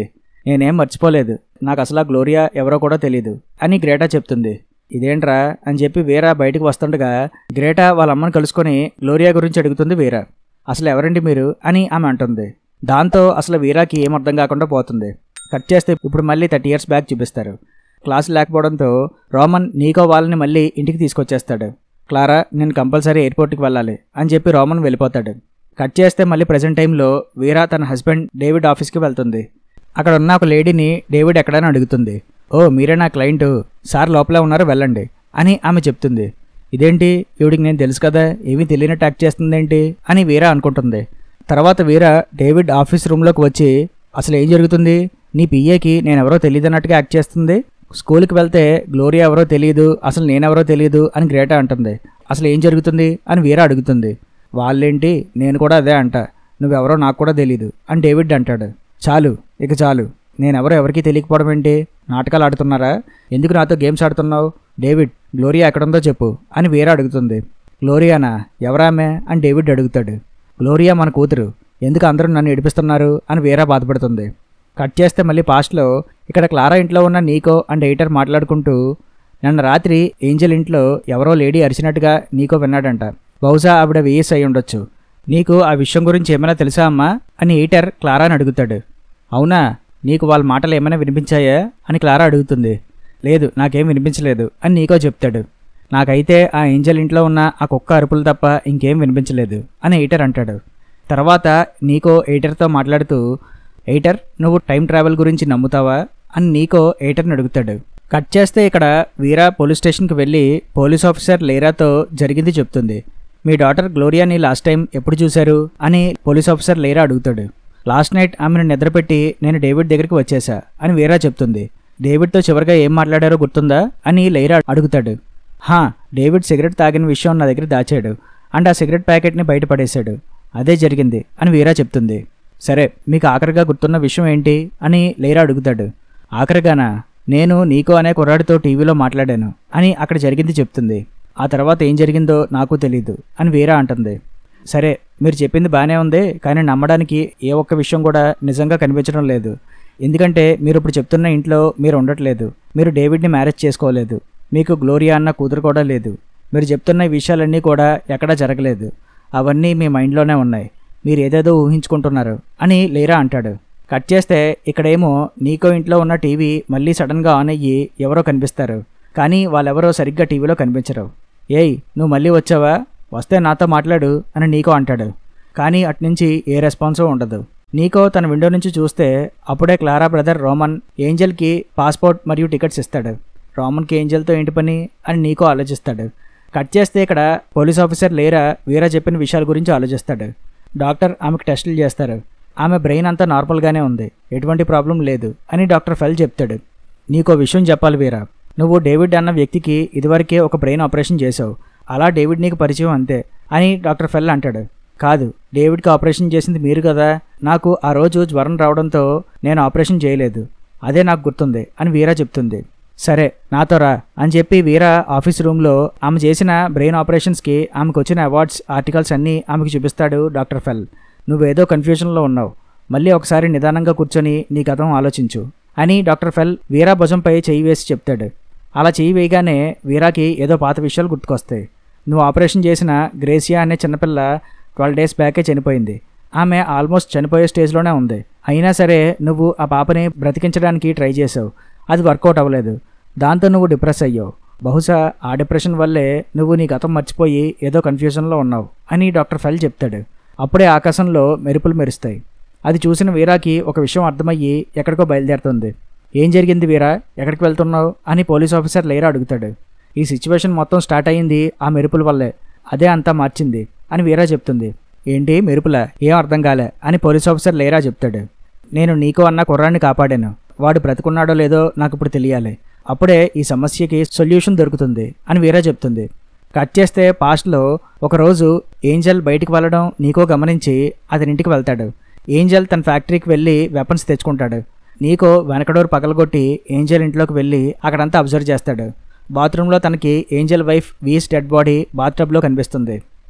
నేనేం మర్చిపోలేదు నాకు అసలు ఆ గ్లోరియా ఎవరో కూడా తెలియదు అని గ్రేటా చెప్తుంది ఇదేంట్రా అని చెప్పి వీరా బయటకు వస్తుండగా గ్రేటా వాళ్ళ అమ్మని కలుసుకొని గ్లోరియా గురించి అడుగుతుంది వీరా అసలు ఎవరండి మీరు అని ఆమె అంటుంది దాంతో అసలు వీరాకి ఏం అర్థం కాకుండా పోతుంది కట్ చేస్తే ఇప్పుడు మళ్ళీ థర్టీ ఇయర్స్ బ్యాక్ చూపిస్తారు క్లాస్ లేకపోవడంతో రోమన్ నీకో వాళ్ళని మళ్ళీ ఇంటికి తీసుకొచ్చేస్తాడు క్లారా నేను కంపల్సరీ ఎయిర్పోర్ట్కి వెళ్ళాలి అని చెప్పి రోమన్ వెళ్ళిపోతాడు కట్ చేస్తే మళ్ళీ ప్రజెంట్ టైంలో వీరా తన హస్బెండ్ డేవిడ్ ఆఫీస్కి వెళ్తుంది అక్కడ ఉన్న ఒక లేడీని డేవిడ్ ఎక్కడని అడుగుతుంది ఓ మీరే నా క్లయింట్ సార్ లోపలే ఉన్నారు వెళ్ళండి అని ఆమె చెప్తుంది ఇదేంటి ఈవిడికి నేను తెలుసు కదా ఏమీ తెలియనట్టు యాక్ట్ చేస్తుందేంటి అని వీరా అనుకుంటుంది తర్వాత వీరా డేవిడ్ ఆఫీస్ రూమ్లోకి వచ్చి అసలు ఏం జరుగుతుంది నీ పిఏకి నేను ఎవరో తెలియదన్నట్టుగా యాక్ట్ చేస్తుంది స్కూల్కి వెళ్తే గ్లోరియా ఎవరో తెలియదు అసలు నేనెవరో తెలియదు అని గ్రేటా అంటుంది అసలు ఏం జరుగుతుంది అని వీరా అడుగుతుంది వాళ్ళేంటి నేను కూడా అదే అంట నువ్వెవరో నాకు కూడా తెలియదు అని డేవిడ్ అంటాడు చాలు ఇక చాలు నేనెవరో ఎవరికీ తెలియకపోవడం ఏంటి నాటకాలు ఆడుతున్నారా ఎందుకు నాతో గేమ్స్ ఆడుతున్నావు డేవిడ్ గ్లోరియా ఎక్కడుందో చెప్పు అని వీరా అడుగుతుంది గ్లోరియానా ఎవరామె అని డేవిడ్ అడుగుతాడు గ్లోరియా మన కూతురు ఎందుకు అందరూ నన్ను ఏడిపిస్తున్నారు అని వీరా బాధపడుతుంది కట్ చేస్తే మళ్ళీ పాస్ట్లో ఇక్కడ క్లారా ఇంట్లో ఉన్న నీకో అండ్ ఎయిటర్ మాట్లాడుకుంటూ నిన్న రాత్రి ఏంజల్ ఇంట్లో ఎవరో లేడీ అరిచినట్టుగా నీకో విన్నాడంట బహుశా ఆవిడ వేయస్ అయి ఉండొచ్చు నీకు ఆ విషయం గురించి ఏమైనా తెలుసా అమ్మా అని ఎయిటర్ క్లారాని అడుగుతాడు అవునా నీకు వాళ్ళ మాటలు ఏమైనా వినిపించాయా అని క్లారా అడుగుతుంది లేదు నాకేం వినిపించలేదు అని నీకో చెప్తాడు నాకైతే ఆ ఏంజల్ ఇంట్లో ఉన్న ఆ కుక్క అరుపులు తప్ప ఇంకేం వినిపించలేదు అని ఎయిటర్ అంటాడు తర్వాత నీకో ఎయిటర్తో మాట్లాడుతూ ఎయిటర్ నువ్వు టైం ట్రావెల్ గురించి నమ్ముతావా అని నీకో ఎయిటర్ని అడుగుతాడు కట్ చేస్తే ఇక్కడ వీరా పోలీస్ స్టేషన్కి వెళ్ళి పోలీస్ ఆఫీసర్ లేరాతో జరిగింది చెప్తుంది మీ డాటర్ గ్లోరియాని లాస్ట్ టైం ఎప్పుడు చూశారు అని పోలీస్ ఆఫీసర్ లేరా అడుగుతాడు లాస్ట్ నైట్ ఆమెను నిద్రపెట్టి నేను డేవిడ్ దగ్గరికి వచ్చేసా అని వీరా చెప్తుంది డేవిడ్తో చివరిగా ఏం మాట్లాడారో గుర్తుందా అని లైరా అడుగుతాడు హా డేవిడ్ సిగరెట్ తాగిన విషయం నా దగ్గర దాచాడు అండ్ ఆ సిగరెట్ ప్యాకెట్ని బయటపడేశాడు అదే జరిగింది అని వీరా చెప్తుంది సరే మీకు ఆఖరిగా గుర్తున్న విషయం ఏంటి అని లేరా అడుగుతాడు ఆఖరిగానా నేను నీకో అనే కుర్రాడితో టీవీలో మాట్లాడాను అని అక్కడ జరిగింది చెప్తుంది ఆ తర్వాత ఏం జరిగిందో నాకు తెలీదు అని వీరా అంటుంది సరే మీరు చెప్పింది బాగానే ఉంది కానీ నమ్మడానికి ఏ ఒక్క విషయం కూడా నిజంగా కనిపించడం లేదు ఎందుకంటే మీరు ఇప్పుడు చెప్తున్న ఇంట్లో మీరు ఉండట్లేదు మీరు డేవిడ్ని మ్యారేజ్ చేసుకోలేదు మీకు గ్లోరియా అన్న కూతురు కూడా లేదు మీరు చెప్తున్న ఈ విషయాలన్నీ కూడా ఎక్కడా జరగలేదు అవన్నీ మీ మైండ్లోనే ఉన్నాయి మీరు ఏదేదో ఊహించుకుంటున్నారు అని లేరా అంటాడు కట్ చేస్తే ఇక్కడేమో నీకో ఇంట్లో ఉన్న టీవీ మళ్ళీ సడన్గా ఆన్ అయ్యి ఎవరో కనిపిస్తారు కానీ వాళ్ళెవరో సరిగ్గా టీవీలో కనిపించరు ఏయ్ నువ్వు మళ్ళీ వచ్చావా వస్తే నాతో మాట్లాడు అని నీకో అంటాడు కానీ అట్నుంచి ఏ రెస్పాన్సో ఉండదు నీకో తన విండో నుంచి చూస్తే అప్పుడే క్లారా బ్రదర్ రోమన్ ఏంజల్కి పాస్పోర్ట్ మరియు టికెట్స్ ఇస్తాడు రోమన్కి ఏంజల్తో ఏంటి పని అని నీకో ఆలోచిస్తాడు కట్ చేస్తే ఇక్కడ పోలీస్ ఆఫీసర్ లేరా వీరా చెప్పిన విషయాల గురించి ఆలోచిస్తాడు డాక్టర్ ఆమెకు టెస్టులు చేస్తారు ఆమె బ్రెయిన్ అంతా నార్మల్గానే ఉంది ఎటువంటి ప్రాబ్లం లేదు అని డాక్టర్ ఫెల్ చెప్తాడు నీకో విషయం చెప్పాలి వీరా నువ్వు డేవిడ్ అన్న వ్యక్తికి ఇదివరకే ఒక బ్రెయిన్ ఆపరేషన్ చేసావు అలా డేవిడ్ నీకు పరిచయం అంతే అని డాక్టర్ ఫెల్ అంటాడు కాదు డేవిడ్కి ఆపరేషన్ చేసింది మీరు కదా నాకు ఆ రోజు జ్వరం రావడంతో నేను ఆపరేషన్ చేయలేదు అదే నాకు గుర్తుంది అని వీరా చెప్తుంది సరే నాతో రా అని చెప్పి వీరా ఆఫీస్ రూమ్లో ఆమె చేసిన బ్రెయిన్ ఆపరేషన్స్కి ఆమెకు వచ్చిన అవార్డ్స్ ఆర్టికల్స్ అన్నీ ఆమెకు చూపిస్తాడు డాక్టర్ ఫెల్ నువ్వేదో కన్ఫ్యూజన్లో ఉన్నావు మళ్ళీ ఒకసారి నిదానంగా కూర్చొని నీ గతం ఆలోచించు అని డాక్టర్ ఫెల్ వీరా భుజంపై చెయ్యి వేసి చెప్తాడు అలా చెయ్యి వేయగానే వీరాకి ఏదో పాత విషయాలు గుర్తుకొస్తాయి నువ్వు ఆపరేషన్ చేసిన గ్రేసియా అనే చిన్నపిల్ల ట్వెల్వ్ డేస్ బ్యాకే చనిపోయింది ఆమె ఆల్మోస్ట్ చనిపోయే స్టేజ్లోనే ఉంది అయినా సరే నువ్వు ఆ పాపని బ్రతికించడానికి ట్రై చేసావు అది వర్కౌట్ అవ్వలేదు దాంతో నువ్వు డిప్రెస్ అయ్యావు బహుశా ఆ డిప్రెషన్ వల్లే నువ్వు నీ గతం మర్చిపోయి ఏదో కన్ఫ్యూజన్లో ఉన్నావు అని డాక్టర్ ఫెల్ చెప్తాడు అప్పుడే ఆకాశంలో మెరుపులు మెరుస్తాయి అది చూసిన వీరాకి ఒక విషయం అర్థమయ్యి ఎక్కడికో బయలుదేరుతుంది ఏం జరిగింది వీరా ఎక్కడికి వెళ్తున్నావు అని పోలీస్ ఆఫీసర్ లేరా అడుగుతాడు ఈ సిచ్యువేషన్ మొత్తం స్టార్ట్ అయ్యింది ఆ మెరుపుల వల్లే అదే అంతా మార్చింది అని వీరా చెప్తుంది ఏంటి మెరుపుల ఏం అర్థం కాలే అని పోలీస్ ఆఫీసర్ లేరా చెప్తాడు నేను నీకో అన్న కుర్రాన్ని కాపాడాను వాడు బ్రతుకున్నాడో లేదో నాకు ఇప్పుడు తెలియాలి అప్పుడే ఈ సమస్యకి సొల్యూషన్ దొరుకుతుంది అని వీరా చెప్తుంది కట్ చేస్తే పాస్ట్లో ఒకరోజు ఏంజల్ బయటికి వెళ్ళడం నీకో గమనించి అతని ఇంటికి వెళ్తాడు ఏంజల్ తన ఫ్యాక్టరీకి వెళ్ళి వెపన్స్ తెచ్చుకుంటాడు నీకో వెనక డోర్ పగలగొట్టి ఏంజల్ ఇంట్లోకి వెళ్ళి అక్కడంతా అబ్జర్వ్ చేస్తాడు బాత్రూంలో తనకి Angel wife Weiss dead body బాత్టబ్లో కనిపిస్తుంది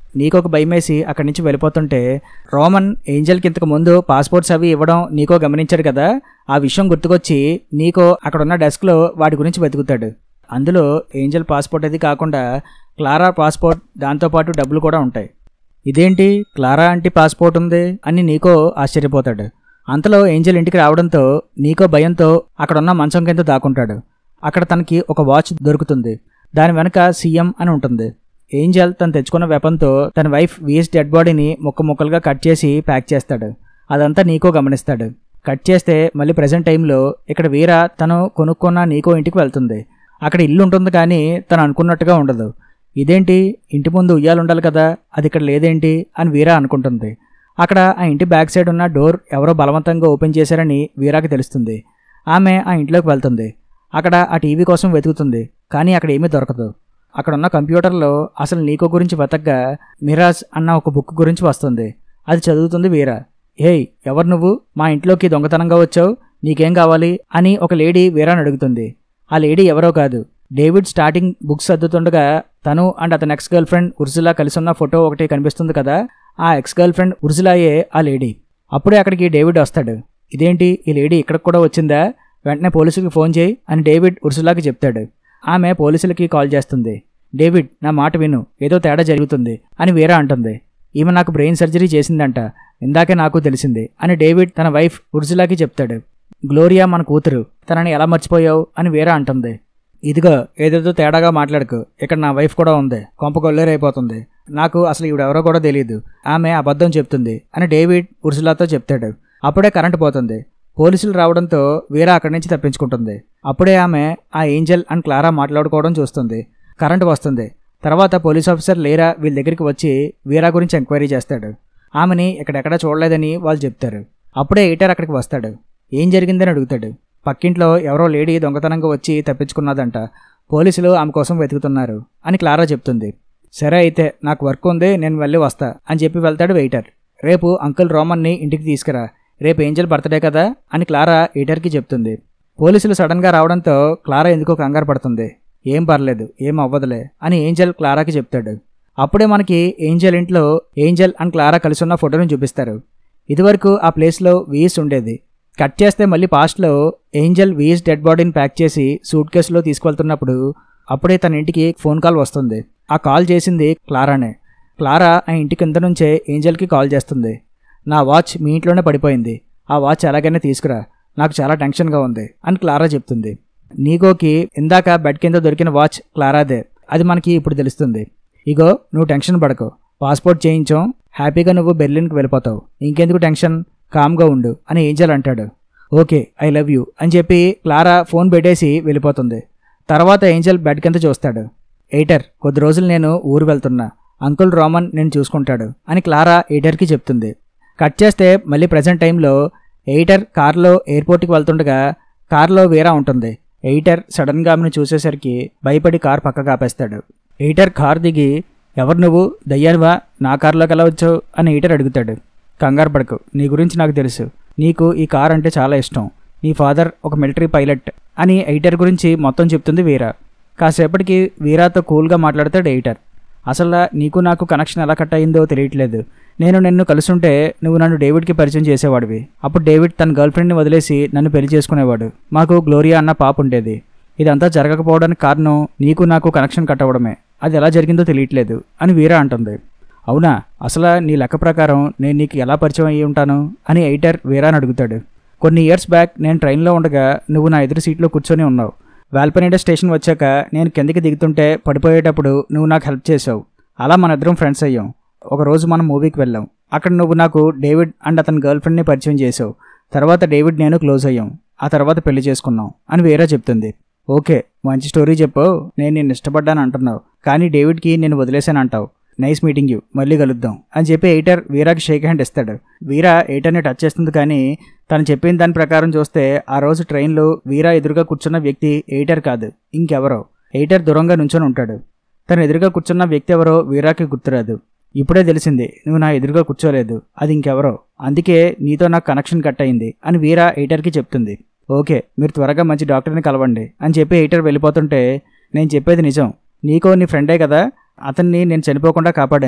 నీకు ఒక భయమేసి అక్కడి నుంచి వెళ్ళిపోతుంటే రోమన్ ఏంజల్కి ఇంతకు ముందు పాస్పోర్ట్స్ అవి ఇవ్వడం నీకో గమనించాడు కదా ఆ విషయం గుర్తుకొచ్చి నీకో అక్కడ ఉన్న డెస్క్లో వాటి గురించి వెతుకుతాడు అందులో ఏంజల్ పాస్పోర్ట్ అది కాకుండా క్లారా పాస్పోర్ట్ దాంతోపాటు డబ్బులు కూడా ఉంటాయి ఇదేంటి క్లారా ఆంటీ పాస్పోర్ట్ ఉంది అని నీకో ఆశ్చర్యపోతాడు అంతలో ఏంజల్ ఇంటికి రావడంతో నీకో భయంతో అక్కడున్న మంచం కింద దాక్కుంటాడు అక్కడ తనకి ఒక వాచ్ దొరుకుతుంది దాని వెనక సీఎం అని ఉంటుంది ఏంజల్ తను తెచ్చుకున్న వెపన్తో తన వైఫ్ వీఎస్ డెడ్ బాడీని ముక్క ముక్కలుగా కట్ చేసి ప్యాక్ చేస్తాడు అదంతా నీకో గమనిస్తాడు కట్ చేస్తే మళ్ళీ ప్రజెంట్ టైంలో ఇక్కడ వీర తను కొనుక్కున్న నీకో ఇంటికి వెళ్తుంది అక్కడ ఇల్లు ఉంటుంది కానీ తను అనుకున్నట్టుగా ఉండదు ఇదేంటి ఇంటి ముందు ఉయ్యాలు ఉండాలి కదా అది ఇక్కడ లేదేంటి అని వీరా అనుకుంటుంది అక్కడ ఆ ఇంటి బ్యాక్ సైడ్ ఉన్న డోర్ ఎవరో బలవంతంగా ఓపెన్ చేశారని వీరాకి తెలుస్తుంది ఆమె ఆ ఇంట్లోకి వెళ్తుంది అక్కడ ఆ టీవీ కోసం వెతుకుతుంది కానీ అక్కడ ఏమీ దొరకదు అక్కడ ఉన్న కంప్యూటర్లో అసలు నీకో గురించి వెతకగా మిరాజ్ అన్న ఒక బుక్ గురించి వస్తుంది అది చదువుతుంది వీరా హేయ్ ఎవరు నువ్వు మా ఇంట్లోకి దొంగతనంగా వచ్చావు నీకేం కావాలి అని ఒక లేడీ వీరాని అడుగుతుంది ఆ లేడీ ఎవరో కాదు డేవిడ్ స్టార్టింగ్ బుక్స్ సర్దుతుండగా తను అండ్ అతని ఎక్స్ గర్ల్ ఫ్రెండ్ ఉర్జులా కలిసి ఉన్న ఫోటో ఒకటి కనిపిస్తుంది కదా ఆ ఎక్స్ గర్ల్ ఫ్రెండ్ ఉర్జులాయే ఆ లేడీ అప్పుడే అక్కడికి డేవిడ్ వస్తాడు ఇదేంటి ఈ లేడీ ఇక్కడికి కూడా వచ్చిందా వెంటనే పోలీసులకి ఫోన్ చేయి అని డేవిడ్ ఉర్సులాకి చెప్తాడు ఆమె పోలీసులకి కాల్ చేస్తుంది డేవిడ్ నా మాట విను ఏదో తేడా జరుగుతుంది అని వీరా అంటుంది ఈమె నాకు బ్రెయిన్ సర్జరీ చేసిందంట ఇందాకే నాకు తెలిసింది అని డేవిడ్ తన వైఫ్ ఉర్జులాకి చెప్తాడు గ్లోరియా మన కూతురు తనని ఎలా మర్చిపోయావు అని వీరా అంటుంది ఇదిగో ఏదేదో తేడాగా మాట్లాడకు ఇక్కడ నా వైఫ్ కూడా ఉంది కొంప కొల్లేరైపోతుంది నాకు అసలు ఈవిడెవరో కూడా తెలియదు ఆమె అబద్ధం చెప్తుంది అని డేవిడ్ ఉర్సులాతో చెప్తాడు అప్పుడే కరెంటు పోతుంది పోలీసులు రావడంతో వీరా అక్కడి నుంచి తప్పించుకుంటుంది అప్పుడే ఆమె ఆ ఏంజల్ అండ్ క్లారా మాట్లాడుకోవడం చూస్తుంది కరెంటు వస్తుంది తర్వాత పోలీస్ ఆఫీసర్ లేరా వీళ్ళ దగ్గరికి వచ్చి వీరా గురించి ఎంక్వైరీ చేస్తాడు ఆమెని ఇక్కడెక్కడ చూడలేదని వాళ్ళు చెప్తారు అప్పుడే ఈటర్ అక్కడికి వస్తాడు ఏం జరిగిందని అడుగుతాడు పక్కింట్లో ఎవరో లేడీ దొంగతనంగా వచ్చి తప్పించుకున్నదంట పోలీసులు ఆమె కోసం వెతుకుతున్నారు అని క్లారా చెప్తుంది సరే అయితే నాకు వర్క్ ఉంది నేను వెళ్ళి వస్తా అని చెప్పి వెళ్తాడు వెయిటర్ రేపు అంకుల్ రోమన్ని ఇంటికి తీసుకురా రేపు ఏంజల్ బర్త్డే కదా అని క్లారా ఈటర్కి చెప్తుంది పోలీసులు సడన్గా రావడంతో క్లారా ఎందుకో కంగారు పడుతుంది ఏం పర్లేదు ఏం అవ్వదులే అని ఏంజల్ క్లారాకి చెప్తాడు అప్పుడే మనకి ఏంజల్ ఇంట్లో ఏంజల్ అండ్ క్లారా కలిసి ఉన్న ఫోటోని చూపిస్తారు ఇదివరకు ఆ ప్లేస్లో వీస్ ఉండేది కట్ చేస్తే మళ్ళీ పాస్ట్లో ఏంజల్ వీస్ డెడ్ బాడీని ప్యాక్ చేసి సూట్ కేసులో తీసుకెళ్తున్నప్పుడు అప్పుడే తన ఇంటికి ఫోన్ కాల్ వస్తుంది ఆ కాల్ చేసింది క్లారానే క్లారా ఆ ఇంటి కింద నుంచే ఏంజల్కి కాల్ చేస్తుంది నా వాచ్ మీ ఇంట్లోనే పడిపోయింది ఆ వాచ్ ఎలాగైనా తీసుకురా నాకు చాలా టెన్షన్గా ఉంది అని క్లారా చెప్తుంది నీకోకి ఇందాక బెడ్ కింద దొరికిన వాచ్ క్లారాదే అది మనకి ఇప్పుడు తెలుస్తుంది ఇగో నువ్వు టెన్షన్ పడకు పాస్పోర్ట్ చేయించాం హ్యాపీగా నువ్వు బెర్లిన్కి వెళ్ళిపోతావు ఇంకెందుకు టెన్షన్ కామ్గా ఉండు అని ఏంజల్ అంటాడు ఓకే ఐ లవ్ యూ అని చెప్పి క్లారా ఫోన్ పెట్టేసి వెళ్ళిపోతుంది తర్వాత ఏంజల్ బెడ్ కింద చూస్తాడు ఎయిటర్ కొద్ది రోజులు నేను ఊరు వెళ్తున్నా అంకుల్ రోమన్ నేను చూసుకుంటాడు అని క్లారా ఎయిటర్కి చెప్తుంది కట్ చేస్తే మళ్ళీ ప్రజెంట్ టైంలో ఎయిటర్ కార్లో ఎయిర్పోర్ట్కి వెళ్తుండగా కార్లో వీరా ఉంటుంది ఎయిటర్ సడన్గా ఆమెను చూసేసరికి భయపడి కార్ పక్కకు ఆపేస్తాడు ఎయిటర్ కార్ దిగి ఎవరు నువ్వు దయ్యానువా నా కార్లోకి ఎలా వచ్చావు అని ఎయిటర్ అడుగుతాడు కంగారు పడకు నీ గురించి నాకు తెలుసు నీకు ఈ కార్ అంటే చాలా ఇష్టం నీ ఫాదర్ ఒక మిలిటరీ పైలట్ అని ఎయిటర్ గురించి మొత్తం చెప్తుంది వీరా కాసేపటికి వీరాతో కూల్గా మాట్లాడతాడు ఎయిటర్ అసలు నీకు నాకు కనెక్షన్ ఎలా కట్ అయిందో తెలియట్లేదు నేను నిన్ను కలుసుంటే నువ్వు నన్ను డేవిడ్కి పరిచయం చేసేవాడివి అప్పుడు డేవిడ్ తన గర్ల్ ఫ్రెండ్ని వదిలేసి నన్ను పెళ్లి చేసుకునేవాడు మాకు గ్లోరియా అన్న పాప ఉండేది ఇదంతా జరగకపోవడానికి కారణం నీకు నాకు కనెక్షన్ కట్ అవ్వడమే అది ఎలా జరిగిందో తెలియట్లేదు అని వీరా అంటుంది అవునా అసలు నీ లెక్క ప్రకారం నేను నీకు ఎలా పరిచయం అయ్యి ఉంటాను అని ఎయిటర్ వీరాని అడుగుతాడు కొన్ని ఇయర్స్ బ్యాక్ నేను ట్రైన్లో ఉండగా నువ్వు నా ఎదురు సీట్లో కూర్చొని ఉన్నావు వాల్పనేడా స్టేషన్ వచ్చాక నేను కిందకి దిగుతుంటే పడిపోయేటప్పుడు నువ్వు నాకు హెల్ప్ చేసావు అలా మన ఇద్దరం ఫ్రెండ్స్ అయ్యాం ఒక రోజు మనం మూవీకి వెళ్ళాం అక్కడ నువ్వు నాకు డేవిడ్ అండ్ అతని గర్ల్ ఫ్రెండ్ని పరిచయం చేసావు తర్వాత డేవిడ్ నేను క్లోజ్ అయ్యాం ఆ తర్వాత పెళ్లి చేసుకున్నాం అని వేరే చెప్తుంది ఓకే మంచి స్టోరీ చెప్పు నేను నిన్ను ఇష్టపడ్డాను అంటున్నావు కానీ డేవిడ్కి నేను వదిలేశాను అంటావు నైస్ మీటింగ్ యూ మళ్ళీ కలుద్దాం అని చెప్పి ఎయిటర్ వీరాకి షేక్ హ్యాండ్ ఇస్తాడు వీరా ఎయిటర్ని టచ్ చేస్తుంది కానీ తను చెప్పిన దాని ప్రకారం చూస్తే ఆ రోజు ట్రైన్లో వీరా ఎదురుగా కూర్చున్న వ్యక్తి ఎయిటర్ కాదు ఇంకెవరో ఎయిటర్ దూరంగా నుంచొని ఉంటాడు తను ఎదురుగా కూర్చున్న వ్యక్తి ఎవరో వీరాకి గుర్తురాదు ఇప్పుడే తెలిసింది నువ్వు నా ఎదురుగా కూర్చోలేదు అది ఇంకెవరో అందుకే నీతో నాకు కనెక్షన్ కట్ అయింది అని వీరా ఎయిటర్కి చెప్తుంది ఓకే మీరు త్వరగా మంచి డాక్టర్ని కలవండి అని చెప్పి ఎయిటర్ వెళ్ళిపోతుంటే నేను చెప్పేది నిజం నీకో నీ ఫ్రెండే కదా అతన్ని నేను చనిపోకుండా కాపాడాను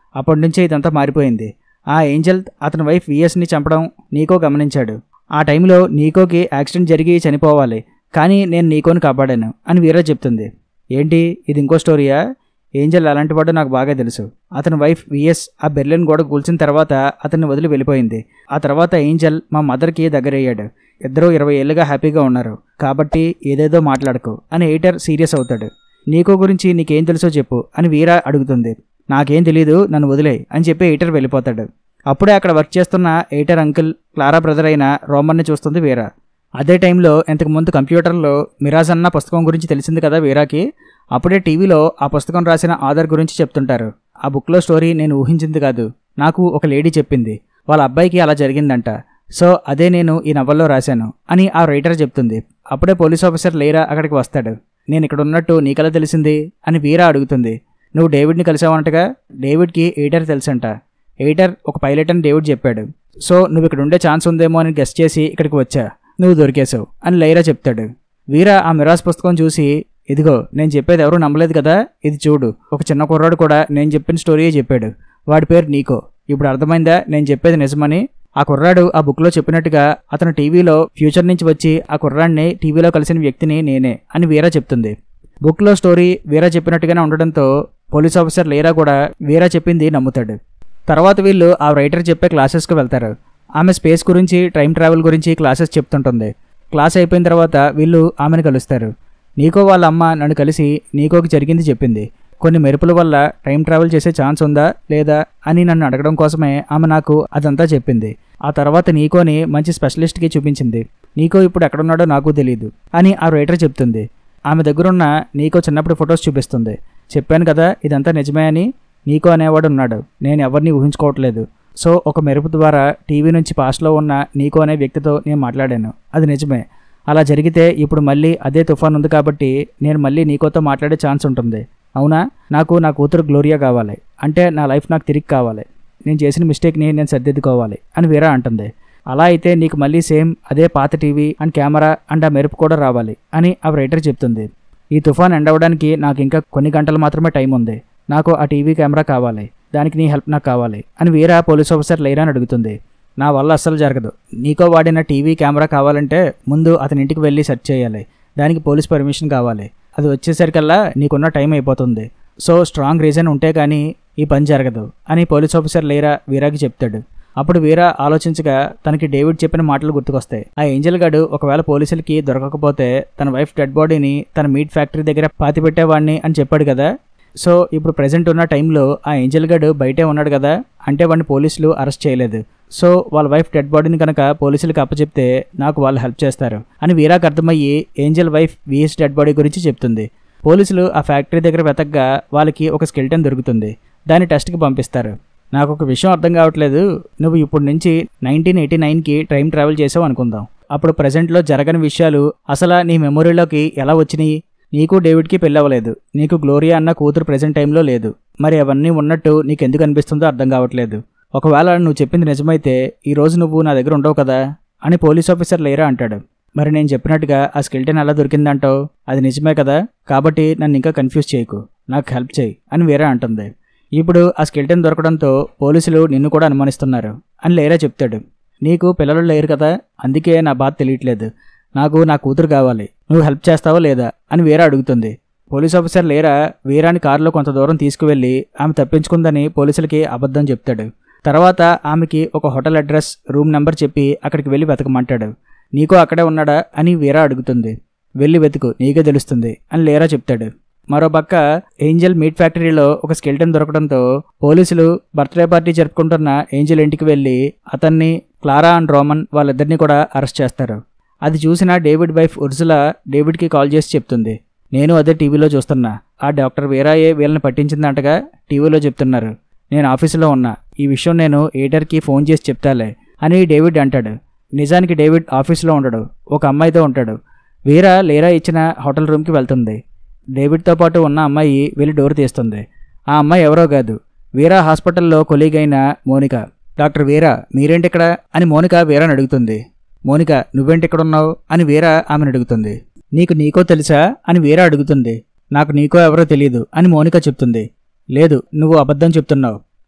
అప్పటి నుంచే ఇదంతా మారిపోయింది ఆ ఏంజల్ అతని వైఫ్ విఎస్ని చంపడం నీకో గమనించాడు ఆ టైంలో నీకోకి యాక్సిడెంట్ జరిగి చనిపోవాలి కానీ నేను నీకోని కాపాడాను అని వీరా చెప్తుంది ఏంటి ఇది ఇంకో స్టోరీయా ఏంజల్ అలాంటి వాడు నాకు బాగా తెలుసు అతని వైఫ్ విఎస్ ఆ బెర్లిన్ గోడ కూల్చిన తర్వాత అతన్ని వదిలి వెళ్ళిపోయింది ఆ తర్వాత ఏంజల్ మా మదర్కి దగ్గరయ్యాడు ఇద్దరూ ఇరవై ఏళ్ళుగా హ్యాపీగా ఉన్నారు కాబట్టి ఏదేదో మాట్లాడకు అని ఎయిటర్ సీరియస్ అవుతాడు నీకో గురించి నీకేం తెలుసో చెప్పు అని వీరా అడుగుతుంది నాకేం తెలీదు నన్ను వదిలే అని చెప్పి ఎయిటర్ వెళ్ళిపోతాడు అప్పుడే అక్కడ వర్క్ చేస్తున్న ఎయిటర్ అంకుల్ క్లారా బ్రదర్ అయిన రోమన్ని చూస్తుంది వీరా అదే టైంలో ఇంతకుముందు కంప్యూటర్లో మిరాజ్ అన్న పుస్తకం గురించి తెలిసింది కదా వీరాకి అప్పుడే టీవీలో ఆ పుస్తకం రాసిన ఆధార్ గురించి చెప్తుంటారు ఆ బుక్లో స్టోరీ నేను ఊహించింది కాదు నాకు ఒక లేడీ చెప్పింది వాళ్ళ అబ్బాయికి అలా జరిగిందంట సో అదే నేను ఈ నవల్లో రాశాను అని ఆ రైటర్ చెప్తుంది అప్పుడే పోలీస్ ఆఫీసర్ లేరా అక్కడికి వస్తాడు నేను ఇక్కడ ఉన్నట్టు నీకెలా తెలిసింది అని వీరా అడుగుతుంది నువ్వు డేవిడ్ని కలిసావంటగా డేవిడ్కి ఎయిటర్ తెలుసంట ఎయిటర్ ఒక పైలట్ అని డేవిడ్ చెప్పాడు సో నువ్వు ఇక్కడ ఉండే ఛాన్స్ ఉందేమో అని గెస్ట్ చేసి ఇక్కడికి వచ్చా నువ్వు దొరికేశావు అని లైరా చెప్తాడు వీరా ఆ మిరాజ్ పుస్తకం చూసి ఇదిగో నేను చెప్పేది ఎవరూ నమ్మలేదు కదా ఇది చూడు ఒక చిన్న కుర్రాడు కూడా నేను చెప్పిన స్టోరీయే చెప్పాడు వాడి పేరు నీకో ఇప్పుడు అర్థమైందా నేను చెప్పేది నిజమని ఆ కుర్రాడు ఆ బుక్లో చెప్పినట్టుగా అతను టీవీలో ఫ్యూచర్ నుంచి వచ్చి ఆ కుర్రాడిని టీవీలో కలిసిన వ్యక్తిని నేనే అని వీరా చెప్తుంది బుక్లో స్టోరీ వీరా చెప్పినట్టుగానే ఉండడంతో పోలీస్ ఆఫీసర్ లేరా కూడా వీరా చెప్పింది నమ్ముతాడు తర్వాత వీళ్ళు ఆ రైటర్ చెప్పే క్లాసెస్కి వెళ్తారు ఆమె స్పేస్ గురించి టైం ట్రావెల్ గురించి క్లాసెస్ చెప్తుంటుంది క్లాస్ అయిపోయిన తర్వాత వీళ్ళు ఆమెను కలుస్తారు నీకో వాళ్ళ అమ్మ నన్ను కలిసి నీకోకి జరిగింది చెప్పింది కొన్ని మెరుపుల వల్ల టైం ట్రావెల్ చేసే ఛాన్స్ ఉందా లేదా అని నన్ను అడగడం కోసమే ఆమె నాకు అదంతా చెప్పింది ఆ తర్వాత నీకోని మంచి స్పెషలిస్ట్కి చూపించింది నీకో ఇప్పుడు ఎక్కడున్నాడో నాకు తెలియదు అని ఆ రైటర్ చెప్తుంది ఆమె దగ్గరున్న నీకో చిన్నప్పుడు ఫొటోస్ చూపిస్తుంది చెప్పాను కదా ఇదంతా నిజమే అని నీకో అనేవాడు ఉన్నాడు నేను ఎవరిని ఊహించుకోవట్లేదు సో ఒక మెరుపు ద్వారా టీవీ నుంచి పాస్ట్లో ఉన్న నీకో అనే వ్యక్తితో నేను మాట్లాడాను అది నిజమే అలా జరిగితే ఇప్పుడు మళ్ళీ అదే తుఫాన్ ఉంది కాబట్టి నేను మళ్ళీ నీకోతో మాట్లాడే ఛాన్స్ ఉంటుంది అవునా నాకు నా కూతురు గ్లోరియా కావాలి అంటే నా లైఫ్ నాకు తిరిగి కావాలి నేను చేసిన మిస్టేక్ని నేను సర్దిద్దుకోవాలి అని వీరా అంటుంది అలా అయితే నీకు మళ్ళీ సేమ్ అదే పాత టీవీ అండ్ కెమెరా అండ్ ఆ మెరుపు కూడా రావాలి అని ఆ రైటర్ చెప్తుంది ఈ తుఫాన్ ఎండ్ అవ్వడానికి నాకు ఇంకా కొన్ని గంటలు మాత్రమే టైం ఉంది నాకు ఆ టీవీ కెమెరా కావాలి దానికి నీ హెల్ప్ నాకు కావాలి అని వీరా పోలీస్ ఆఫీసర్ లేరా అని అడుగుతుంది నా వల్ల అస్సలు జరగదు నీకో వాడిన టీవీ కెమెరా కావాలంటే ముందు అతని ఇంటికి వెళ్ళి సెర్చ్ చేయాలి దానికి పోలీస్ పర్మిషన్ కావాలి అది వచ్చేసరికల్లా నీకున్న టైం అయిపోతుంది సో స్ట్రాంగ్ రీజన్ ఉంటే కానీ ఈ పని జరగదు అని పోలీస్ ఆఫీసర్ లేరా వీరాకి చెప్తాడు అప్పుడు వీరా ఆలోచించగా తనకి డేవిడ్ చెప్పిన మాటలు గుర్తుకొస్తాయి ఆ ఏంజల్ గాడు ఒకవేళ పోలీసులకి దొరకకపోతే తన వైఫ్ డెడ్ బాడీని తన మీట్ ఫ్యాక్టరీ దగ్గర పాతి పెట్టేవాడిని అని చెప్పాడు కదా సో ఇప్పుడు ప్రెసెంట్ ఉన్న టైంలో ఆ ఏంజల్ గడు బయటే ఉన్నాడు కదా అంటే వాడిని పోలీసులు అరెస్ట్ చేయలేదు సో వాళ్ళ వైఫ్ డెడ్ బాడీని కనుక పోలీసులకు అప్పచెప్తే నాకు వాళ్ళు హెల్ప్ చేస్తారు అని వీరాకు అర్థమయ్యి Angel wife Weiss dead body గురించి చెప్తుంది పోలీసులు ఆ ఫ్యాక్టరీ దగ్గర వెతకగా వాళ్ళకి ఒక స్కెల్టన్ దొరుకుతుంది దాన్ని టెస్ట్కి పంపిస్తారు నాకు ఒక విషయం అర్థం కావట్లేదు నువ్వు ఇప్పుడు నుంచి నైన్టీన్ ఎయిటీ నైన్కి టైం ట్రావెల్ చేసావు అనుకుందాం అప్పుడు ప్రజెంట్లో జరగని విషయాలు అసలు నీ మెమొరీలోకి ఎలా వచ్చినాయి నీకు డేవిడ్కి పెళ్ళవలేదు నీకు గ్లోరియా అన్న కూతురు ప్రెజెంట్ టైంలో లేదు మరి అవన్నీ ఉన్నట్టు నీకు ఎందుకు అనిపిస్తుందో అర్థం కావట్లేదు ఒకవేళ నువ్వు చెప్పింది నిజమైతే ఈ రోజు నువ్వు నా దగ్గర ఉండవు కదా అని పోలీస్ ఆఫీసర్ లేరా అంటాడు మరి నేను చెప్పినట్టుగా ఆ స్కెల్టన్ ఎలా దొరికిందంటావు అది నిజమే కదా కాబట్టి నన్ను ఇంకా కన్ఫ్యూజ్ చేయకు నాకు హెల్ప్ చేయి అని వేరే అంటుంది ఇప్పుడు ఆ స్కెల్టన్ దొరకడంతో పోలీసులు నిన్ను కూడా అనుమానిస్తున్నారు అని లేరా చెప్తాడు నీకు పిల్లలు లేరు కదా అందుకే నా బాధ తెలియట్లేదు నాకు నా కూతురు కావాలి నువ్వు హెల్ప్ చేస్తావా లేదా అని వీరా అడుగుతుంది పోలీస్ ఆఫీసర్ లేరా వీరాని కారులో కొంత దూరం తీసుకువెళ్ళి ఆమె తప్పించుకుందని పోలీసులకి అబద్ధం చెప్తాడు తర్వాత ఆమెకి ఒక హోటల్ అడ్రస్ రూమ్ నెంబర్ చెప్పి అక్కడికి వెళ్ళి వెతకమంటాడు నీకు అక్కడే ఉన్నాడా అని వీరా అడుగుతుంది వెళ్ళి వెతుకు నీకే తెలుస్తుంది అని లేరా చెప్తాడు మరోపక్క ఏంజల్ మీట్ ఫ్యాక్టరీలో ఒక స్కెల్టన్ దొరకడంతో పోలీసులు బర్త్డే పార్టీ జరుపుకుంటున్న ఏంజల్ ఇంటికి వెళ్ళి అతన్ని క్లారా అండ్ రోమన్ వాళ్ళిద్దరిని కూడా అరెస్ట్ చేస్తారు అది చూసిన డేవిడ్ వైఫ్ ఉర్జులా డేవిడ్కి కాల్ చేసి చెప్తుంది నేను అదే టీవీలో చూస్తున్నా ఆ డాక్టర్ వీరాయే వీళ్ళని పట్టించిందంటగా టీవీలో చెప్తున్నారు నేను ఆఫీసులో ఉన్నా ఈ విషయం నేను ఎయిటర్కి ఫోన్ చేసి చెప్తాలే అని డేవిడ్ అంటాడు నిజానికి డేవిడ్ ఆఫీస్లో ఉండడు ఒక అమ్మాయితో ఉంటాడు వీరా లేరా ఇచ్చిన హోటల్ రూమ్కి వెళ్తుంది డేవిడ్తో పాటు ఉన్న అమ్మాయి వెళ్ళి డోర్ తీస్తుంది ఆ అమ్మాయి ఎవరో కాదు వీరా హాస్పిటల్లో కొలీగ్ అయిన మోనిక డాక్టర్ వీరా మీరేంటి ఇక్కడ అని మోనిక వీరాని అడుగుతుంది మోనిక నువ్వేంటి ఇక్కడ ఉన్నావు అని వీరా ఆమెను అడుగుతుంది నీకు నీకో తెలుసా అని వీరా అడుగుతుంది నాకు నీకో ఎవరో తెలియదు అని మోనిక చెప్తుంది లేదు నువ్వు అబద్ధం చెప్తున్నావు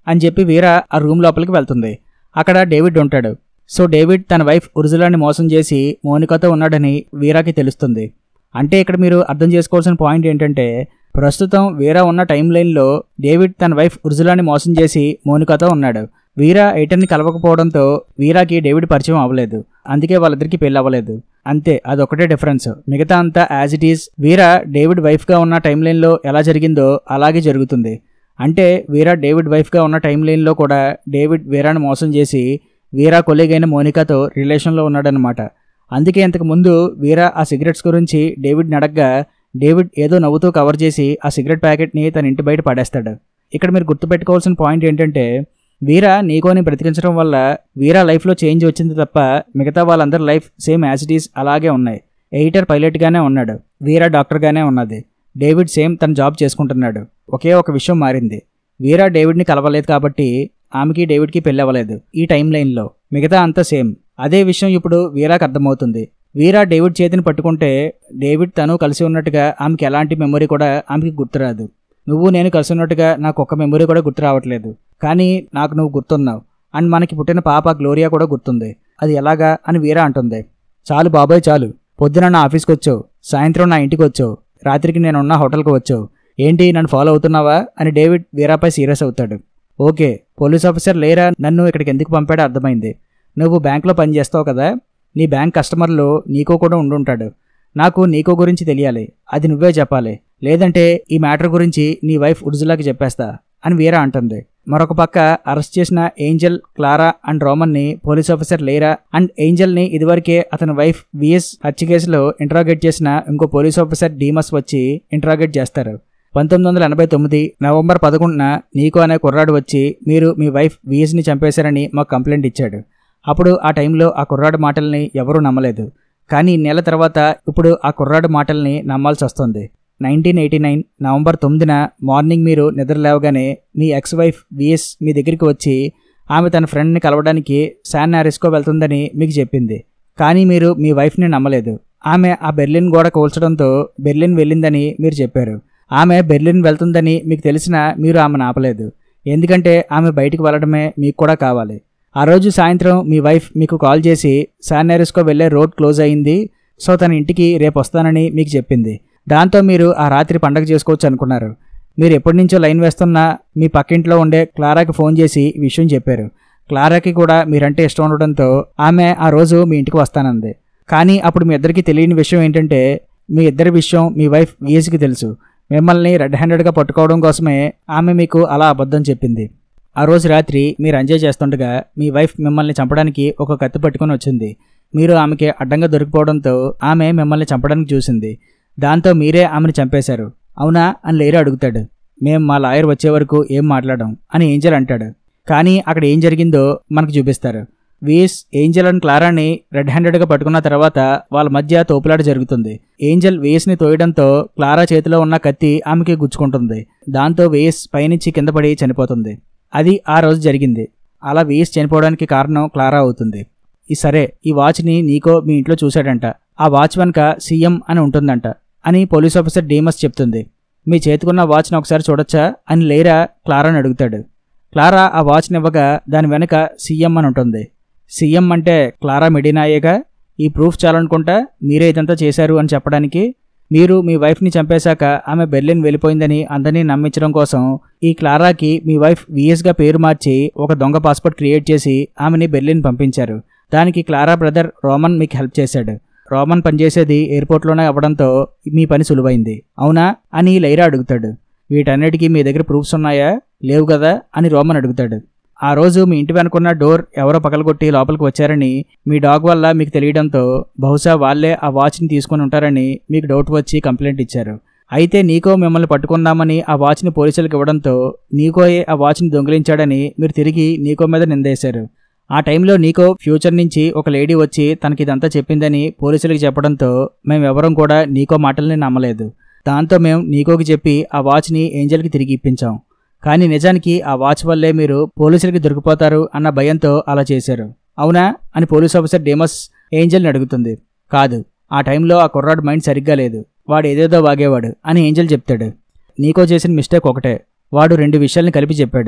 అని చెప్పి వీర ఆ రూమ్ లోపలికి వెళ్తుంది అక్కడ డేవిడ్ ఉంటాడు సో డేవిడ్ తన వైఫ్ ఉర్జులాని మోసం చేసి మోనికాతో ఉన్నాడని వీరాకి తెలుస్తుంది అంటే ఇక్కడ మీరు అర్థం చేసుకోవాల్సిన పాయింట్ ఏంటంటే ప్రస్తుతం వీరా ఉన్న టైం లైన్లో డేవిడ్ తన వైఫ్ ఉర్జులాని మోసం చేసి మోనికాతో ఉన్నాడు వీరా ఎయిటర్ని కలవకపోవడంతో వీరాకి డేవిడ్ పరిచయం అవ్వలేదు అందుకే వాళ్ళిద్దరికి పెళ్లి అవ్వలేదు అంతే అదొకటే డిఫరెన్స్ మిగతా అంతా as it is Vera David వైఫ్గా ఉన్న టైం లైన్లో ఎలా జరిగిందో అలాగే జరుగుతుంది అంటే వీరా డేవిడ్ వైఫ్గా ఉన్న టైం లైన్లో కూడా డేవిడ్ వీరాను మోసం చేసి వీరా కొలీగ్ అయిన మోనికాతో రిలేషన్లో ఉన్నాడనమాట అందుకే ఇంతకు ముందు వీరా ఆ సిగరెట్స్ గురించి డేవిడ్ నడగ్గా డేవిడ్ ఏదో నవ్వుతూ కవర్ చేసి ఆ సిగరెట్ ప్యాకెట్ని తన ఇంటి బయట పడేస్తాడు ఇక్కడ మీరు గుర్తుపెట్టుకోవాల్సిన పాయింట్ ఏంటంటే వీరా నీకోని బ్రతికించడం వల్ల వీరా లైఫ్లో చేంజ్ వచ్చింది తప్ప మిగతా వాళ్ళందరి life same as it is అలాగే ఉన్నాయి ఎయిటర్ పైలట్గానే ఉన్నాడు వీరా డాక్టర్గానే ఉన్నది డేవిడ్ సేమ్ తన జాబ్ చేసుకుంటున్నాడు ఒకే ఒక విషయం మారింది వీరా డేవిడ్ని కలవలేదు కాబట్టి ఆమెకి డేవిడ్కి పెళ్ళి అవ్వలేదు ఈ టైం లైన్లో మిగతా అంతా సేమ్ అదే విషయం ఇప్పుడు వీరాకి అర్థమవుతుంది వీరా డేవిడ్ చేతిని పట్టుకుంటే డేవిడ్ తను కలిసి ఉన్నట్టుగా ఆమెకి ఎలాంటి మెమొరీ కూడా ఆమెకి గుర్తురాదు నువ్వు నేను కలిసి ఉన్నట్టుగా నాకు ఒక్క మెమొరీ కూడా గుర్తు రావట్లేదు కానీ నాకు నువ్వు గుర్తున్నావు అండ్ మనకి పుట్టిన పాప గ్లోరియా కూడా గుర్తుంది అది ఎలాగా అని వీరా అంటుంది చాలు బాబాయ్ చాలు పొద్దున నా ఆఫీస్కి వచ్చావు సాయంత్రం నా ఇంటికి వచ్చావు రాత్రికి నేనున్న హోటల్కి వచ్చావు ఏంటి నన్ను ఫాలో అవుతున్నావా అని డేవిడ్ వీరాపై సీరియస్ అవుతాడు ఓకే పోలీస్ ఆఫీసర్ లేరా నన్ను ఇక్కడికి ఎందుకు పంపాడో అర్థమైంది నువ్వు బ్యాంక్లో పనిచేస్తావు కదా నీ బ్యాంక్ కస్టమర్లు నీకో కూడా ఉండుంటాడు నాకు నీకో గురించి తెలియాలి అది నువ్వే చెప్పాలి లేదంటే ఈ మ్యాటర్ గురించి నీ వైఫ్ ఉర్జులాకి చెప్పేస్తా అని వీరా అంటుంది మరొక పక్క అరెస్ట్ చేసిన ఏంజల్ క్లారా అండ్ రోమన్ని పోలీస్ ఆఫీసర్ లేరా అండ్ ఏంజల్ని ఇదివరకే అతని వైఫ్ విఎస్ హత్య కేసులో ఇంట్రాగేట్ చేసిన ఇంకో పోలీస్ ఆఫీసర్ డీమస్ వచ్చి ఇంట్రాగేట్ చేస్తారు పంతొమ్మిది వందల ఎనభై తొమ్మిది నవంబర్ పదకొండున నీకో అనే కుర్రాడు వచ్చి మీరు మీ వైఫ్ విఎస్ని చంపేశారని మాకు కంప్లైంట్ ఇచ్చాడు అప్పుడు ఆ టైంలో ఆ కుర్రాడు మాటల్ని ఎవరూ నమ్మలేదు కానీ నెల తర్వాత ఇప్పుడు ఆ కుర్రాడు మాటల్ని నమ్మాల్సి వస్తుంది నైన్టీన్ ఎయిటీ నైన్ నవంబర్ తొమ్మిదిన మార్నింగ్ మీరు నిద్ర లేవగానే మీ ఎక్స్ వైఫ్ విఎస్ మీ దగ్గరికి వచ్చి ఆమె తన ఫ్రెండ్ని కలవడానికి శాన్ నారిస్కో వెళ్తుందని మీకు చెప్పింది కానీ మీరు మీ వైఫ్ని నమ్మలేదు ఆమె ఆ బెర్లిన్ గోడ కూల్చడంతో బెర్లిన్ వెళ్ళిందని మీరు చెప్పారు ఆమె బెర్లిన్ వెళ్తుందని మీకు తెలిసినా మీరు ఆమెను ఆపలేదు ఎందుకంటే ఆమె బయటికి వెళ్ళడమే మీకు కూడా కావాలి ఆ రోజు సాయంత్రం మీ వైఫ్ మీకు కాల్ చేసి శాన్ నారిస్కో వెళ్ళే రోడ్ క్లోజ్ అయింది సో తన ఇంటికి రేపు వస్తానని మీకు చెప్పింది దాంతో మీరు ఆ రాత్రి పండగ చేసుకోవచ్చు అనుకున్నారు మీరు ఎప్పటి నుంచో లైన్ వేస్తున్నా మీ పక్కింట్లో ఉండే క్లారాకి ఫోన్ చేసి ఈ విషయం చెప్పారు క్లారాకి కూడా మీరంటే ఇష్టం ఉండడంతో ఆమె ఆ రోజు మీ ఇంటికి వస్తానంది కానీ అప్పుడు మీ ఇద్దరికి తెలియని విషయం ఏంటంటే మీ ఇద్దరి విషయం మీ వైఫ్ విఎస్కి తెలుసు మిమ్మల్ని రెడ్ హ్యాండెడ్గా పట్టుకోవడం కోసమే ఆమె మీకు అలా అబద్ధం చెప్పింది ఆ రోజు రాత్రి మీరు ఎంజాయ్ చేస్తుండగా మీ వైఫ్ మిమ్మల్ని చంపడానికి ఒక కత్తి పట్టుకొని వచ్చింది మీరు ఆమెకి అడ్డంగా దొరికిపోవడంతో ఆమె మిమ్మల్ని చంపడానికి చూసింది దాంతో మీరే ఆమెను చంపేశారు అవునా అని లేరు అడుగుతాడు మేం మా లాయర్ వచ్చే వరకు ఏం మాట్లాడడం అని ఏంజల్ అంటాడు కానీ అక్కడ ఏం జరిగిందో మనకు చూపిస్తారు వీస్ ఏంజల్ అండ్ క్లారాని రెడ్ హ్యాండెడ్గా పట్టుకున్న తర్వాత వాళ్ళ మధ్య తోపులాట జరుగుతుంది ఏంజల్ వేస్ని తోయడంతో క్లారా చేతిలో ఉన్న కత్తి ఆమెకి గుచ్చుకుంటుంది దాంతో వేస్ పైనుంచి కింద పడి చనిపోతుంది అది ఆ రోజు జరిగింది అలా వేస్ చనిపోవడానికి కారణం క్లారా అవుతుంది ఈ సరే ఈ వాచ్ని నీకో మీ ఇంట్లో చూశాడంట ఆ వాచ్ వెనక సీఎం అని ఉంటుందంట అని పోలీస్ ఆఫీసర్ డీమస్ చెప్తుంది మీ చేతికున్న వాచ్ని ఒకసారి చూడొచ్చా అని లేరా క్లారాని అడుగుతాడు క్లారా ఆ వాచ్ని ఇవ్వగా దాని వెనక సీఎం అని ఉంటుంది సీఎం అంటే క్లారా మెడినాయేగా ఈ ప్రూఫ్ చాలనుకుంటా మీరే ఇదంతా చేశారు అని చెప్పడానికి మీరు మీ వైఫ్ని చంపేశాక ఆమె బెర్లిన్ వెళ్ళిపోయిందని అందరినీ నమ్మించడం కోసం ఈ క్లారాకి మీ వైఫ్ విఎస్గా పేరు మార్చి ఒక దొంగ పాస్పోర్ట్ క్రియేట్ చేసి ఆమెని బెర్లిన్ పంపించారు దానికి క్లారా బ్రదర్ రోమన్ మీకు హెల్ప్ చేశాడు రోమన్ పనిచేసేది ఎయిర్పోర్ట్లోనే అవ్వడంతో మీ పని సులువైంది అవునా అని లైరా అడుగుతాడు వీటన్నిటికీ మీ దగ్గర ప్రూఫ్స్ ఉన్నాయా లేవు కదా అని రోమన్ అడుగుతాడు ఆ రోజు మీ ఇంటి వెనుకున్న డోర్ ఎవరో పగలగొట్టి లోపలికి వచ్చారని మీ డాగ్ వల్ల మీకు తెలియడంతో బహుశా వాళ్ళే ఆ వాచ్ని తీసుకొని ఉంటారని మీకు డౌట్ వచ్చి కంప్లైంట్ ఇచ్చారు అయితే నీకో మిమ్మల్ని పట్టుకుందామని ఆ వాచ్ని పోలీసులకు ఇవ్వడంతో నీకోయే ఆ వాచ్ని దొంగిలించాడని మీరు తిరిగి నీకో మీద నిందేశారు ఆ టైంలో నీకో ఫ్యూచర్ నుంచి ఒక లేడీ వచ్చి తనకి ఇదంతా చెప్పిందని పోలీసులకు చెప్పడంతో మేమెవరం కూడా నీకో మాటల్ని నమ్మలేదు దాంతో మేము నీకోకి చెప్పి ఆ వాచ్ని ఏంజల్కి తిరిగి ఇప్పించాం కానీ నిజానికి ఆ వాచ్ వల్లే మీరు పోలీసులకి దొరికిపోతారు అన్న భయంతో అలా చేశారు అవునా అని పోలీస్ ఆఫీసర్ డేమస్ ఏంజల్ని అడుగుతుంది కాదు ఆ టైంలో ఆ కుర్రాడు మైండ్ సరిగ్గా లేదు వాడు ఏదేదో వాగేవాడు అని ఏంజల్ చెప్తాడు నీకో చేసిన మిస్టేక్ ఒకటే వాడు రెండు విషయాల్ని కలిపి చెప్పాడు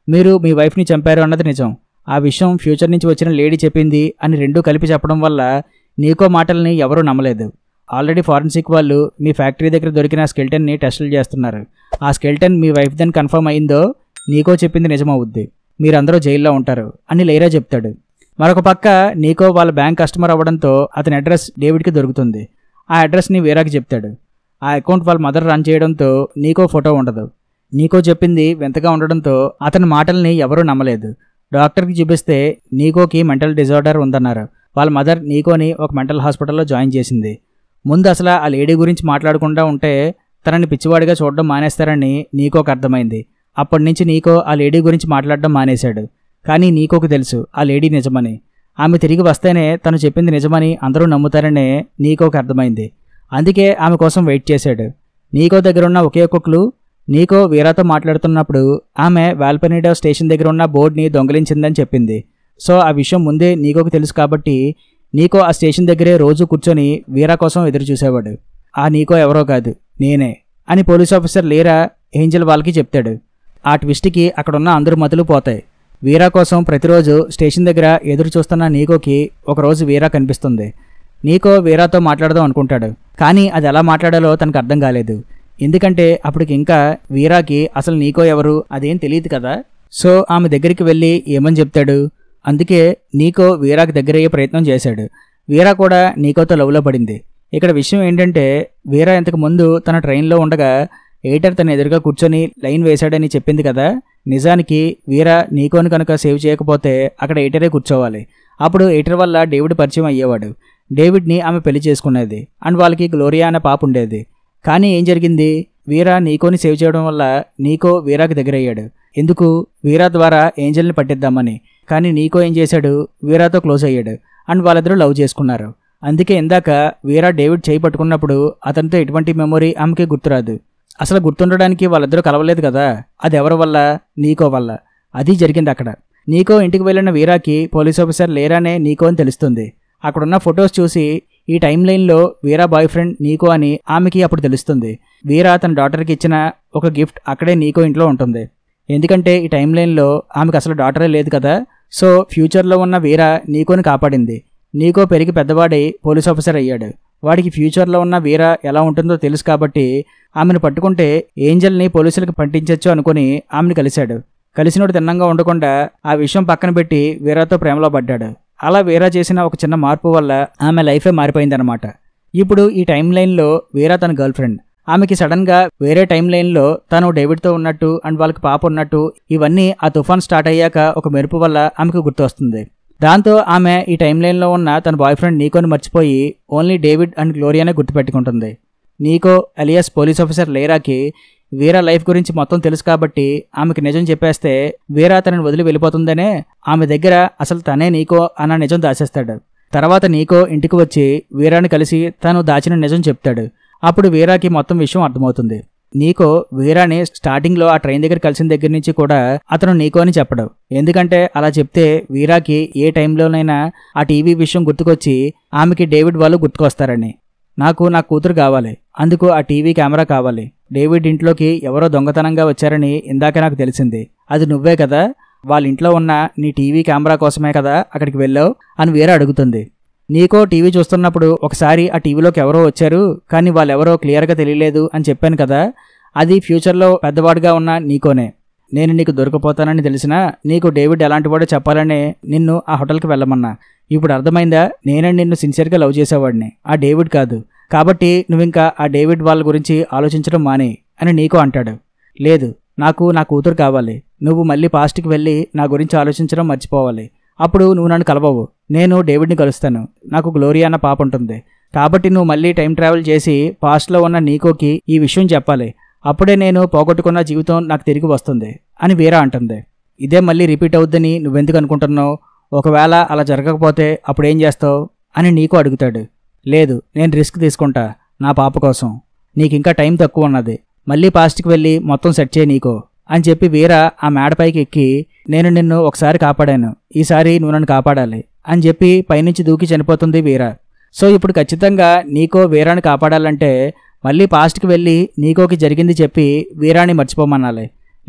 మీరు మీ వైఫ్ని చంపారు అన్నది నిజం ఆ విషయం ఫ్యూచర్ నుంచి వచ్చిన లేడీ చెప్పింది అని రెండూ కలిపి చెప్పడం వల్ల నీకో మాటల్ని ఎవరూ నమ్మలేదు ఆల్రెడీ ఫారెన్సిక్ వాళ్ళు మీ ఫ్యాక్టరీ దగ్గర దొరికిన స్కెల్టన్ని టెస్టులు చేస్తున్నారు ఆ స్కెల్టన్ మీ వైఫ్ దాన్ని కన్ఫర్మ్ అయిందో నీకో చెప్పింది నిజమవుద్ది మీరందరూ జైల్లో ఉంటారు అని లైరా చెప్తాడు మరొక పక్క నీకో వాళ్ళ బ్యాంక్ కస్టమర్ అవ్వడంతో అతని అడ్రస్ డేవిడ్కి దొరుకుతుంది ఆ అడ్రస్ని వీరాకి చెప్తాడు ఆ అకౌంట్ వాళ్ళ మదర్ రన్ చేయడంతో నీకో ఫోటో ఉండదు నీకో చెప్పింది వింతగా ఉండడంతో అతని మాటల్ని ఎవరూ నమ్మలేదు డాక్టర్కి చూపిస్తే నీకోకి మెంటల్ డిజార్డర్ ఉందన్నారు వాళ్ళ మదర్ నీకోని ఒక మెంటల్ హాస్పిటల్లో జాయిన్ చేసింది ముందు అసలు ఆ లేడీ గురించి మాట్లాడకుండా ఉంటే తనని పిచ్చివాడిగా చూడడం మానేస్తారని నీకోకు అర్థమైంది అప్పటి నుంచి నీకో ఆ లేడీ గురించి మాట్లాడడం మానేశాడు కానీ నీకోకు తెలుసు ఆ లేడీ నిజమని ఆమె తిరిగి వస్తేనే తను చెప్పింది నిజమని అందరూ నమ్ముతారనే నీకోకు అర్థమైంది అందుకే ఆమె కోసం వెయిట్ చేశాడు నీకో దగ్గర ఉన్న ఒకే ఒక క్లూ నీకో వీరాతో మాట్లాడుతున్నప్పుడు ఆమె వాల్పనీడో స్టేషన్ దగ్గర ఉన్న బోర్డుని దొంగిలించిందని చెప్పింది సో ఆ విషయం ముందే నీకోకు తెలుసు కాబట్టి నీకో ఆ స్టేషన్ దగ్గరే రోజు కూర్చొని వీరా కోసం ఎదురు చూసేవాడు ఆ నీకో ఎవరో కాదు నేనే అని పోలీస్ ఆఫీసర్ లేరా ఏంజల్ వాళ్ళకి చెప్తాడు ఆ ట్విస్ట్కి అక్కడున్న అందరు మతులు పోతాయి వీరా కోసం ప్రతిరోజు స్టేషన్ దగ్గర ఎదురు చూస్తున్న నీకోకి ఒకరోజు వీరా కనిపిస్తుంది నీకో వీరాతో మాట్లాడదాం అనుకుంటాడు కానీ అది ఎలా మాట్లాడాలో తనకు అర్థం కాలేదు ఎందుకంటే అప్పటికి ఇంకా వీరాకి అసలు నీకో ఎవరు అదేం తెలియదు కదా సో ఆమె దగ్గరికి వెళ్ళి ఏమని చెప్తాడు అందుకే నీకో వీరాకి దగ్గరయ్యే ప్రయత్నం చేశాడు వీరా కూడా నీకోతో లవ్లో పడింది ఇక్కడ విషయం ఏంటంటే వీరా ఇంతకు ముందు తన ట్రైన్లో ఉండగా ఎయిటర్ తన ఎదురుగా కూర్చొని లైన్ వేశాడని చెప్పింది కదా నిజానికి వీరా నీకోని కనుక సేవ్ చేయకపోతే అక్కడ ఎయిటరే కూర్చోవాలి అప్పుడు ఎయిటర్ వల్ల డేవిడ్ పరిచయం అయ్యేవాడు డేవిడ్ని ఆమె పెళ్లి చేసుకునేది అండ్ వాళ్ళకి గ్లోరియా అనే పాప ఉండేది కానీ ఏం జరిగింది వీరా నీకోని సేవ్ చేయడం వల్ల నీకో వీరాకి దగ్గరయ్యాడు ఎందుకు వీరా ద్వారా ఏంజల్ని పట్టిద్దామని కానీ నీకో ఏం చేశాడు వీరాతో క్లోజ్ అయ్యాడు అండ్ వాళ్ళిద్దరూ లవ్ చేసుకున్నారు అందుకే ఇందాక వీరా డేవిడ్ చేయి పట్టుకున్నప్పుడు అతనితో ఎటువంటి మెమొరీ ఆమెకి గుర్తురాదు అసలు గుర్తుండడానికి వాళ్ళిద్దరూ కలవలేదు కదా అది ఎవరి వల్ల నీకో వల్ల అది జరిగింది అక్కడ నీకో ఇంటికి వెళ్ళిన వీరాకి పోలీస్ ఆఫీసర్ లేరానే నీకో అని తెలుస్తుంది అక్కడున్న ఫొటోస్ చూసి ఈ టైం లైన్లో వీరా బాయ్ ఫ్రెండ్ నీకో అని ఆమెకి అప్పుడు తెలుస్తుంది వీరా తన డాటర్కి ఇచ్చిన ఒక గిఫ్ట్ అక్కడే నీకో ఇంట్లో ఉంటుంది ఎందుకంటే ఈ టైం లైన్లో ఆమెకు అసలు డాటరే లేదు కదా సో ఫ్యూచర్లో ఉన్న వీరా నీకోని కాపాడింది నీకో పెరిగి పెద్దవాడై పోలీస్ ఆఫీసర్ అయ్యాడు వాడికి ఫ్యూచర్లో ఉన్న వీర ఎలా ఉంటుందో తెలుసు కాబట్టి ఆమెను పట్టుకుంటే ఏంజల్ని పోలీసులకు పంపించవచ్చు అనుకుని ఆమెను కలిశాడు కలిసినోడు తిన్నంగా ఉండకుండా ఆ విషయం పక్కన పెట్టి వీరాతో ప్రేమలో పడ్డాడు అలా వీరా చేసిన ఒక చిన్న మార్పు వల్ల ఆమె లైఫే మారిపోయిందనమాట ఇప్పుడు ఈ టైం లైన్లో వీరా తన గర్ల్ ఫ్రెండ్ ఆమెకి సడన్గా వేరే టైం లైన్లో తను డేవిడ్తో ఉన్నట్టు అండ్ వాళ్ళకి పాప ఉన్నట్టు ఇవన్నీ ఆ తుఫాన్ స్టార్ట్ అయ్యాక ఒక మెరుపు వల్ల ఆమెకు గుర్తొస్తుంది దాంతో ఆమె ఈ టైం లైన్లో ఉన్న తన బాయ్ ఫ్రెండ్ నీకోని మర్చిపోయి ఓన్లీ డేవిడ్ అండ్ గ్లోరియానే గుర్తుపెట్టుకుంటుంది నీకో అలియాస్ పోలీస్ ఆఫీసర్ లేరాకి వీరా లైఫ్ గురించి మొత్తం తెలుసు కాబట్టి ఆమెకి నిజం చెప్పేస్తే వీరా తనని వదిలి వెళ్ళిపోతుందనే ఆమె దగ్గర అసలు తనే నీకో అన్న నిజం దాచేస్తాడు తర్వాత నీకో ఇంటికి వచ్చి వీరాని కలిసి తను దాచిన నిజం చెప్తాడు అప్పుడు వీరాకి మొత్తం విషయం అర్థమవుతుంది నీకో వీరాని స్టార్టింగ్లో ఆ ట్రైన్ దగ్గర కలిసిన దగ్గర నుంచి కూడా అతను నీకో అని చెప్పడు ఎందుకంటే అలా చెప్తే వీరాకి ఏ టైంలోనైనా ఆ టీవీ విషయం గుర్తుకొచ్చి ఆమెకి డేవిడ్ వాళ్ళు గుర్తుకొస్తారని నాకు నా కూతురు కావాలి అందుకు ఆ టీవీ కెమెరా కావాలి డేవిడ్ ఇంట్లోకి ఎవరో దొంగతనంగా వచ్చారని ఇందాక నాకు తెలిసింది అది నువ్వే కదా వాళ్ళ ఇంట్లో ఉన్న నీ టీవీ కెమెరా కోసమే కదా అక్కడికి వెళ్ళావు అని వీరా అడుగుతుంది నీకో టీవీ చూస్తున్నప్పుడు ఒకసారి ఆ టీవీలోకి ఎవరో వచ్చారు కానీ వాళ్ళెవరో క్లియర్గా తెలియలేదు అని చెప్పాను కదా అది ఫ్యూచర్లో పెద్దవాడిగా ఉన్న నీకోనే నేను నీకు దొరికిపోతానని తెలిసినా నీకు డేవిడ్ ఎలాంటి వాడో చెప్పాలనే నిన్ను ఆ హోటల్కి వెళ్ళమన్నా ఇప్పుడు అర్థమైందా నేనే నిన్ను సిన్సియర్గా లవ్ చేసేవాడిని ఆ డేవిడ్ కాదు కాబట్టి నువ్వింకా ఆ డేవిడ్ వాళ్ళ గురించి ఆలోచించడం మానే అని నీకో అంటాడు లేదు నాకు నా కూతురు కావాలి నువ్వు మళ్ళీ పాస్ట్కి వెళ్ళి నా గురించి ఆలోచించడం మర్చిపోవాలి అప్పుడు నువ్వు నన్ను కలవవు నేను డేవిడ్ని కలుస్తాను నాకు గ్లోరియా అన్న పాప ఉంటుంది కాబట్టి నువ్వు మళ్ళీ టైం ట్రావెల్ చేసి పాస్ట్లో ఉన్న నీకోకి ఈ విషయం చెప్పాలి అప్పుడే నేను పోగొట్టుకున్న జీవితం నాకు తిరిగి వస్తుంది అని వీరా అంటుంది ఇదే మళ్ళీ రిపీట్ అవుద్దని నువ్వెందుకు అనుకుంటున్నావు ఒకవేళ అలా జరగకపోతే అప్పుడేం చేస్తావు అని నీకు అడుగుతాడు లేదు నేను రిస్క్ తీసుకుంటా నా పాప కోసం నీకు ఇంకా టైం తక్కువ ఉన్నది మళ్ళీ పాస్ట్కి వెళ్ళి మొత్తం సెట్ చేయి నీకో అని చెప్పి వీర ఆ మేడపైకి ఎక్కి నేను నిన్ను ఒకసారి కాపాడాను ఈసారి నువ్వు నన్ను కాపాడాలి అని చెప్పి పైనుంచి దూకి చనిపోతుంది వీర సో ఇప్పుడు ఖచ్చితంగా నీకో వీరాని కాపాడాలంటే మళ్ళీ పాస్ట్కి వెళ్ళి నీకోకి జరిగింది చెప్పి వీరాని మర్చిపోమనాలి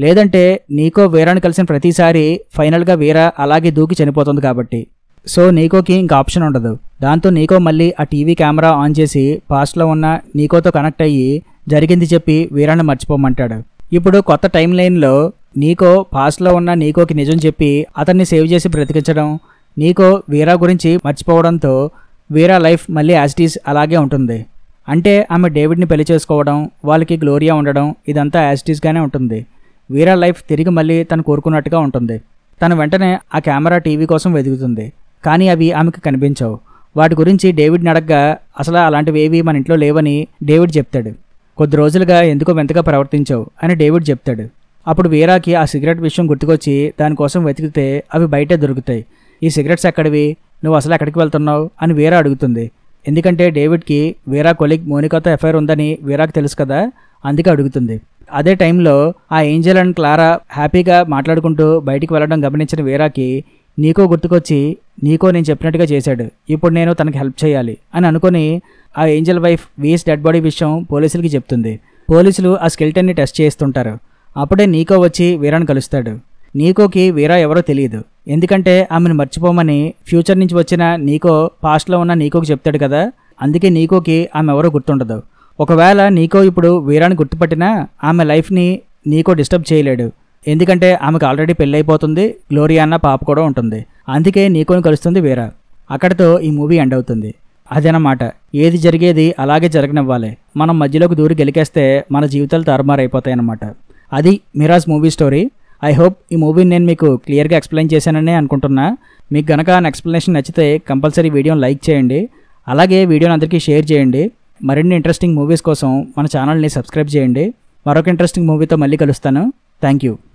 లేదంటే నీకో వీరాని కలిసిన ప్రతిసారి ఫైనల్గా వీరా అలాగే దూకి చనిపోతుంది కాబట్టి సో నీకోకి ఇంకా ఆప్షన్ ఉండదు దాంతో నీకో మళ్ళీ ఆ టీవీ కెమెరా ఆన్ చేసి పాస్ట్లో ఉన్న నీకోతో కనెక్ట్ అయ్యి జరిగింది చెప్పి వీరాన్ని మర్చిపోమంటాడు ఇప్పుడు కొత్త టైం లైన్లో నీకో పాస్ట్లో ఉన్న నీకోకి నిజం చెప్పి అతన్ని సేవ్ చేసి బ్రతికించడం నీకో వీరా గురించి మర్చిపోవడంతో వీరా లైఫ్ మళ్ళీ యాజిటీస్ అలాగే ఉంటుంది అంటే ఆమె డేవిడ్ని పెళ్లి చేసుకోవడం వాళ్ళకి గ్లోరియా ఉండడం ఇదంతా యాజిటీస్గానే ఉంటుంది వీరా లైఫ్ తిరిగి మళ్ళీ తను కోరుకున్నట్టుగా ఉంటుంది తను వెంటనే ఆ కెమెరా టీవీ కోసం వెతుకుతుంది కానీ అవి ఆమెకు కనిపించవు వాటి గురించి డేవిడ్ని అడగ్గా అసలు అలాంటివి ఏవి మన ఇంట్లో లేవని డేవిడ్ చెప్తాడు కొద్ది రోజులుగా ఎందుకో వింతగా ప్రవర్తించావు అని డేవిడ్ చెప్తాడు అప్పుడు వీరాకి ఆ సిగరెట్ విషయం గుర్తుకొచ్చి దానికోసం వెతికితే అవి బయటే దొరుకుతాయి ఈ సిగరెట్స్ ఎక్కడివి నువ్వు అసలు ఎక్కడికి వెళ్తున్నావు అని వీరా అడుగుతుంది ఎందుకంటే డేవిడ్కి వీరా కొలిగ్ మోనికాతో ఎఫ్ఐఆర్ ఉందని వీరాకి తెలుసు కదా అందుకే అడుగుతుంది అదే టైంలో ఆ ఏంజల్ అండ్ క్లారా హ్యాపీగా మాట్లాడుకుంటూ బయటికి వెళ్ళడం గమనించిన వీరాకి నీకో గుర్తుకొచ్చి నీకో నేను చెప్పినట్టుగా చేశాడు ఇప్పుడు నేను తనకి హెల్ప్ చేయాలి అని అనుకొని ఆ Angel wife Weiss dead body విషయం పోలీసులకి చెప్తుంది పోలీసులు ఆ స్కెల్టన్ని టెస్ట్ చేస్తుంటారు అప్పుడే నీకో వచ్చి వీరాని కలుస్తాడు నీకోకి వీరా ఎవరో తెలియదు ఎందుకంటే ఆమెను మర్చిపోమని ఫ్యూచర్ నుంచి వచ్చిన నీకో పాస్ట్లో ఉన్న నీకోకి చెప్తాడు కదా అందుకే నీకోకి ఆమె ఎవరో గుర్తుండదు ఒకవేళ నీకో ఇప్పుడు వీరాని గుర్తుపట్టినా ఆమె లైఫ్ని నీకో డిస్టర్బ్ చేయలేడు ఎందుకంటే ఆమెకు ఆల్రెడీ పెళ్ళైపోతుంది గ్లోరియా అన్న పాప కూడా ఉంటుంది అందుకే నీకోని కలుస్తుంది వీరా అక్కడితో ఈ మూవీ ఎండ్ అవుతుంది అదనమాట ఏది జరిగేది అలాగే జరగనివ్వాలి మనం మధ్యలోకి దూరి గెలికేస్తే మన జీవితాలు తారుమారైపోతాయి అన్నమాట అది Mirage movie story I hope ఈ మూవీని నేను మీకు క్లియర్గా ఎక్స్ప్లెయిన్ చేశానని అనుకుంటున్నా మీకు గనక నా ఎక్స్ప్లెనేషన్ నచ్చితే కంపల్సరీ వీడియోని లైక్ చేయండి అలాగే వీడియోని అందరికీ షేర్ చేయండి మరిన్ని ఇంట్రెస్టింగ్ మూవీస్ కోసం మన ఛానల్ని సబ్స్క్రైబ్ చేయండి మరొక ఇంట్రెస్టింగ్ మూవీతో మళ్ళీ కలుస్తాను థ్యాంక్ యూ